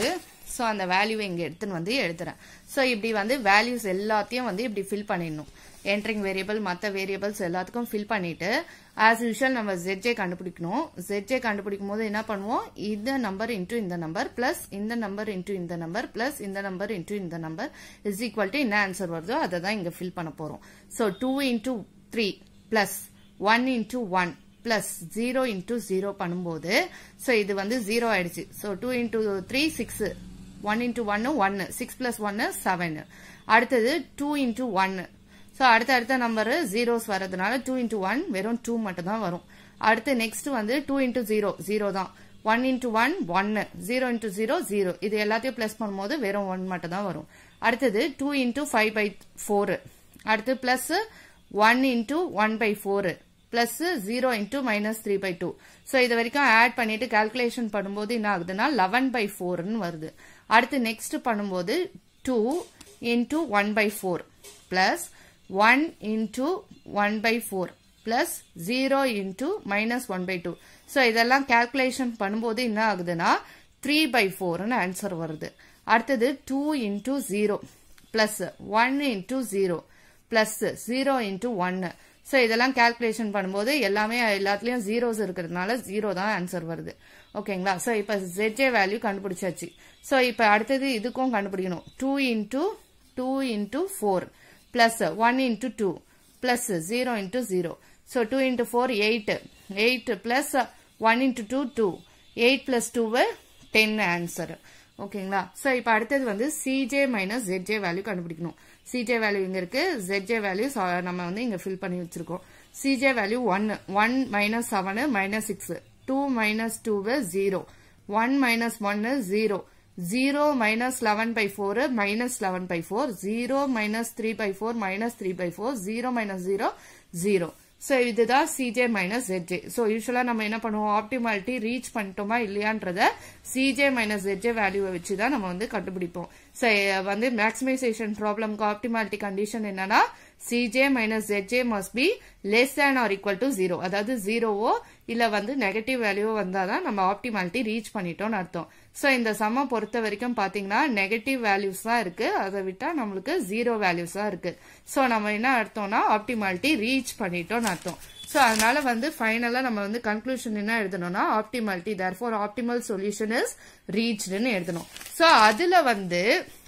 Speaker 1: ஸோ அந்த வேல்யூவை இங்கே எடுத்துன்னு வந்து எழுதுறேன் ஸோ இப்படி வந்து வேல்யூஸ் எல்லாத்தையும் வந்து இப்படி ஃபில் பண்ணிடணும் என்ட்ரிங் வேரியபிள் மற்ற வேரியபிள்ஸ் எல்லாத்துக்கும் ஃபில் பண்ணிட்டு ஆஸ் யூஷுவல் நம்ம ஜெட்ஜே கண்டுபிடிக்கணும் ஜெட்ஜே கண்டுபிடிக்கும் போது என்ன பண்ணுவோம் இந்த நம்பர் இன்டூ இந்த நம்பர் பிளஸ் இந்த நம்பர் இன்டூ இந்த நம்பர் பிளஸ் இந்த நம்பர் இன்டூ இந்த நம்பர் இஸ் ஈக்குவல் டு என்ன ஆன்சர் வருதோ அதை தான் இங்கே ஃபில் பண்ண போகிறோம் so two into three plus one into one plus zero into zero பண்ணும்போது ஸோ இது வந்து ஜீரோ ஆயிடுச்சு so two into three six one into ஒன்னு ஒன்னு சிக்ஸ் பிளஸ் ஒன்னு செவன் அடுத்தது டூ இன்டூ ஒன்னு ஸோ அடுத்த அடுத்த நம்பர் ஜீரோஸ் வரதுனால டூ இன்டூ ஒன் வெறும் டூ மட்டும் தான் வரும் அடுத்து நெக்ஸ்ட் வந்து டூ இன்டூ ஜீரோ ஜீரோ தான் ஒன் இன்டூ ஒன் ஒன்னு ஜீரோ இன்டூ ஜீரோ ஜீரோ இது எல்லாத்தையும் பிளஸ் பண்ணும்போது வெறும் ஒன் மட்டும் தான் வரும் அடுத்தது two into five by four அடுத்து plus one into one by four plus zero into minus three by two so இது வரைக்கும் ஆட் பண்ணிட்டு கால்குலேஷன் பண்ணும்போது என்ன ஆகுதுன்னா லெவன் பை ஃபோர்னு வருது அடுத்து நெக்ஸ்ட் பண்ணும்போது two into one by four plus one into one by four plus zero into minus one by two so இதெல்லாம் கால்குலேஷன் பண்ணும்போது என்ன ஆகுதுன்னா த்ரீ பை ஃபோர்னு ஆன்சர் வருது அடுத்தது two into zero plus one into zero plus zero into ஒன்னு so இதெல்லாம் calculation பண்ணும்போது எல்லாமே எல்லாத்துலயும் ஜீரோஸ் இருக்கிறதுனால ஜீரோ தான் ஆன்சர் வருது ஓகேங்களா ஸோ இப்போ ஜெட்ஜே வேல்யூ கண்டுபிடிச்சாச்சு ஸோ இப்போ அடுத்தது இதுக்கும் கண்டுபிடிக்கணும் two into two into four plus one into two plus zero into zero so two into four eight eight plus one into two two eight plus two ten answer ஓகேங்களா so இப்போ அடுத்தது வந்து CJ minus Z J value கண்டுபிடிக்கணும் C J value இங்க இருக்கு ஜெட்ஜே value நம்ம வந்து இங்க ஃபில் பண்ணி வச்சிருக்கோம் C J value one one minus seven minus six two minus two zero one minus ஒன்னு zero zero minus eleven by four minus eleven by four zero minus three by four minus three by four zero minus zero zero so இதுதான் C J minus Z J so யூஸ்வலாக நம்ம என்ன பண்ணுவோம் optimality reach பண்ணிட்டோமா இல்லையான்றத C J minus Z J வேல்யூவை வச்சு தான் நம்ம வந்து கண்டுபிடிப்போம் ஸோ வந்து மேக்ஸிமைசேஷன் ப்ராப்ளம்க்கு ஆப்டிமாலிட்டி கண்டிஷன் என்னன்னா C J minus Z J must be less than or equal to zero அதாவது ஜீரோவோ இல்ல வந்து நெகட்டிவ் வேல்யூவோ வந்தாதான் நம்ம ஆப்டிமாலிட்டி ரீச் பண்ணிட்டோம்னு அர்த்தம் ஸோ இந்த சம்ம பொறுத்த வரைக்கும் பாத்தீங்கன்னா நெகட்டிவ் வேல்யூஸ் தான் இருக்கு அதை விட்டா நம்மளுக்கு ஜீரோ வேல்யூஸ் தான் இருக்கு ஸோ நம்ம என்ன அர்த்தம்னா ஆப்டிமாலிட்டி ரீச் பண்ணிட்டோம்னு அர்த்தம் ஸோ அதனால வந்து ஃபைனலா நம்ம வந்து கன்க்ளூஷன் என்ன எழுதணும்னா optimality therefore optimal solution is ரீச்டுன்னு எழுதணும் ஸோ அதுல வந்து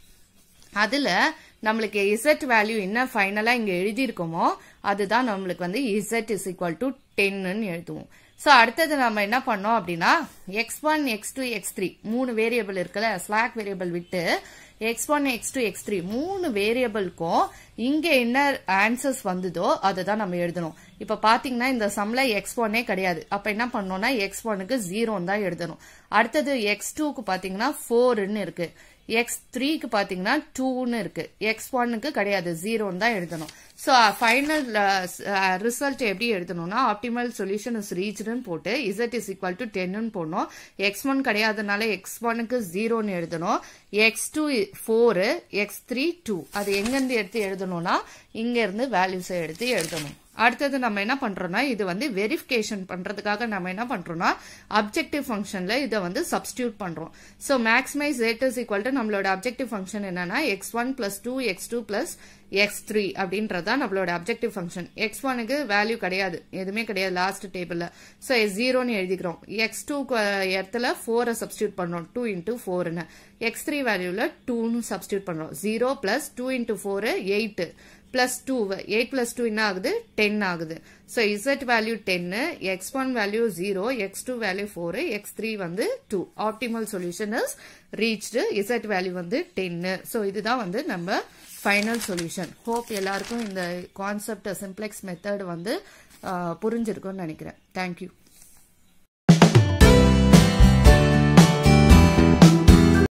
Speaker 1: அதுல நம்மளுக்கு இசட் வேல்யூ என்ன ஃபைனலா இங்க எழுதியிருக்கோமோ அதுதான் நம்மளுக்கு வந்து இசட் இஸ் ஈக்குவல் டு டென்னு எழுதுவோம் ஸோ அடுத்தது நம்ம என்ன பண்ணோம் அப்படின்னா X one X two X three மூணு வேரியபிள் இருக்குல்ல ஸ்லாக் வேரியபிள் விட்டு X one X two X three மூணு வேரியபிள்க்கும் இங்க என்ன ஆன்சர்ஸ் வந்ததோ அதை தான் நம்ம எழுதணும் இப்ப பாத்தீங்கன்னா இந்த சம்ல எக்ஸ் ஒன்னே கிடையாது அப்ப என்ன பண்ணோம்னா எக்ஸ் ஒனுக்கு ஜீரோன்னு தான் எழுதணும் அடுத்தது எக்ஸ் டூக்கு பாத்தீங்கன்னா ஃபோர்னு இருக்கு எக்ஸ் த்ரீக்கு பாத்தீங்கன்னா டூன்னு இருக்கு எக்ஸ் ஒன்னுக்கு கிடையாது ஜீரோன்னு தான் எழுதணும் ஸோ ஃபைனல் ரிசல்ட் எப்படி எழுதணும்னா ஆப்டிமல் சொல்யூஷன் இஸ் ரீச்டுன்னு போட்டு இசட் இஸ் ஈக்குவல் டு டென்னு போடணும் எக்ஸ் ஒன் கிடையாதுனால எக்ஸ் ஒனுக்கு ஜீரோன்னு எழுதணும் X two four X three two அது எங்கேருந்து எடுத்து எழுதணும்னா இங்க இருந்து வேல்யூஸை எடுத்து எழுதணும் அடுத்தது நம்ம என்ன பண்றோம்னா இது வந்து வெரிஃபிகேஷன் பண்றதுக்காக நம்ம என்ன பண்றோம்னா அப்ஜெக்டிவ் ஃபங்க்ஷன்ல இதை வந்து சப்ஸ்டியூட் பண்றோம் so maximize rate is equal to நம்மளோட அப்ஜெக்டிவ் ஃபங்க்ஷன் என்னன்னா X one plus two X two plus X three அப்படின்றதான் நம்மளோட அப்ஜெக்டிவ் ஃபங்க்ஷன் எக்ஸ் ஒனுக்கு வேல்யூ கிடையாது எதுவுமே கிடையாது லாஸ்ட் டேபிள்ல ஸோ ஜீரோன்னு எழுதிக்கிறோம் எக்ஸ் டூ இடத்துல ஃபோரை சப்ஸ்டியூட் பண்றோம் டூ இன்டூ ஃபோர்னு எக்ஸ் த்ரீ வேல்யூல டூன்னு சப்ஸ்டியூட் பண்றோம் zero plus two into four eight plus two eight plus two என்ன ஆகுது டென் ஆகுது ஸோ இசட் வேல்யூ டென்னு X one value zero X two value four X three வந்து two optimal solution is reached Z value வந்து டென்னு so இதுதான் வந்து நம்ம ஃபைனல் சொல்யூஷன் ஹோப் எல்லாருக்கும் இந்த கான்செப்ட் சிம்ப்ளெக்ஸ் மெத்தட் வந்து புரிஞ்சிருக்கும்னு நினைக்கிறேன் தேங்க்யூ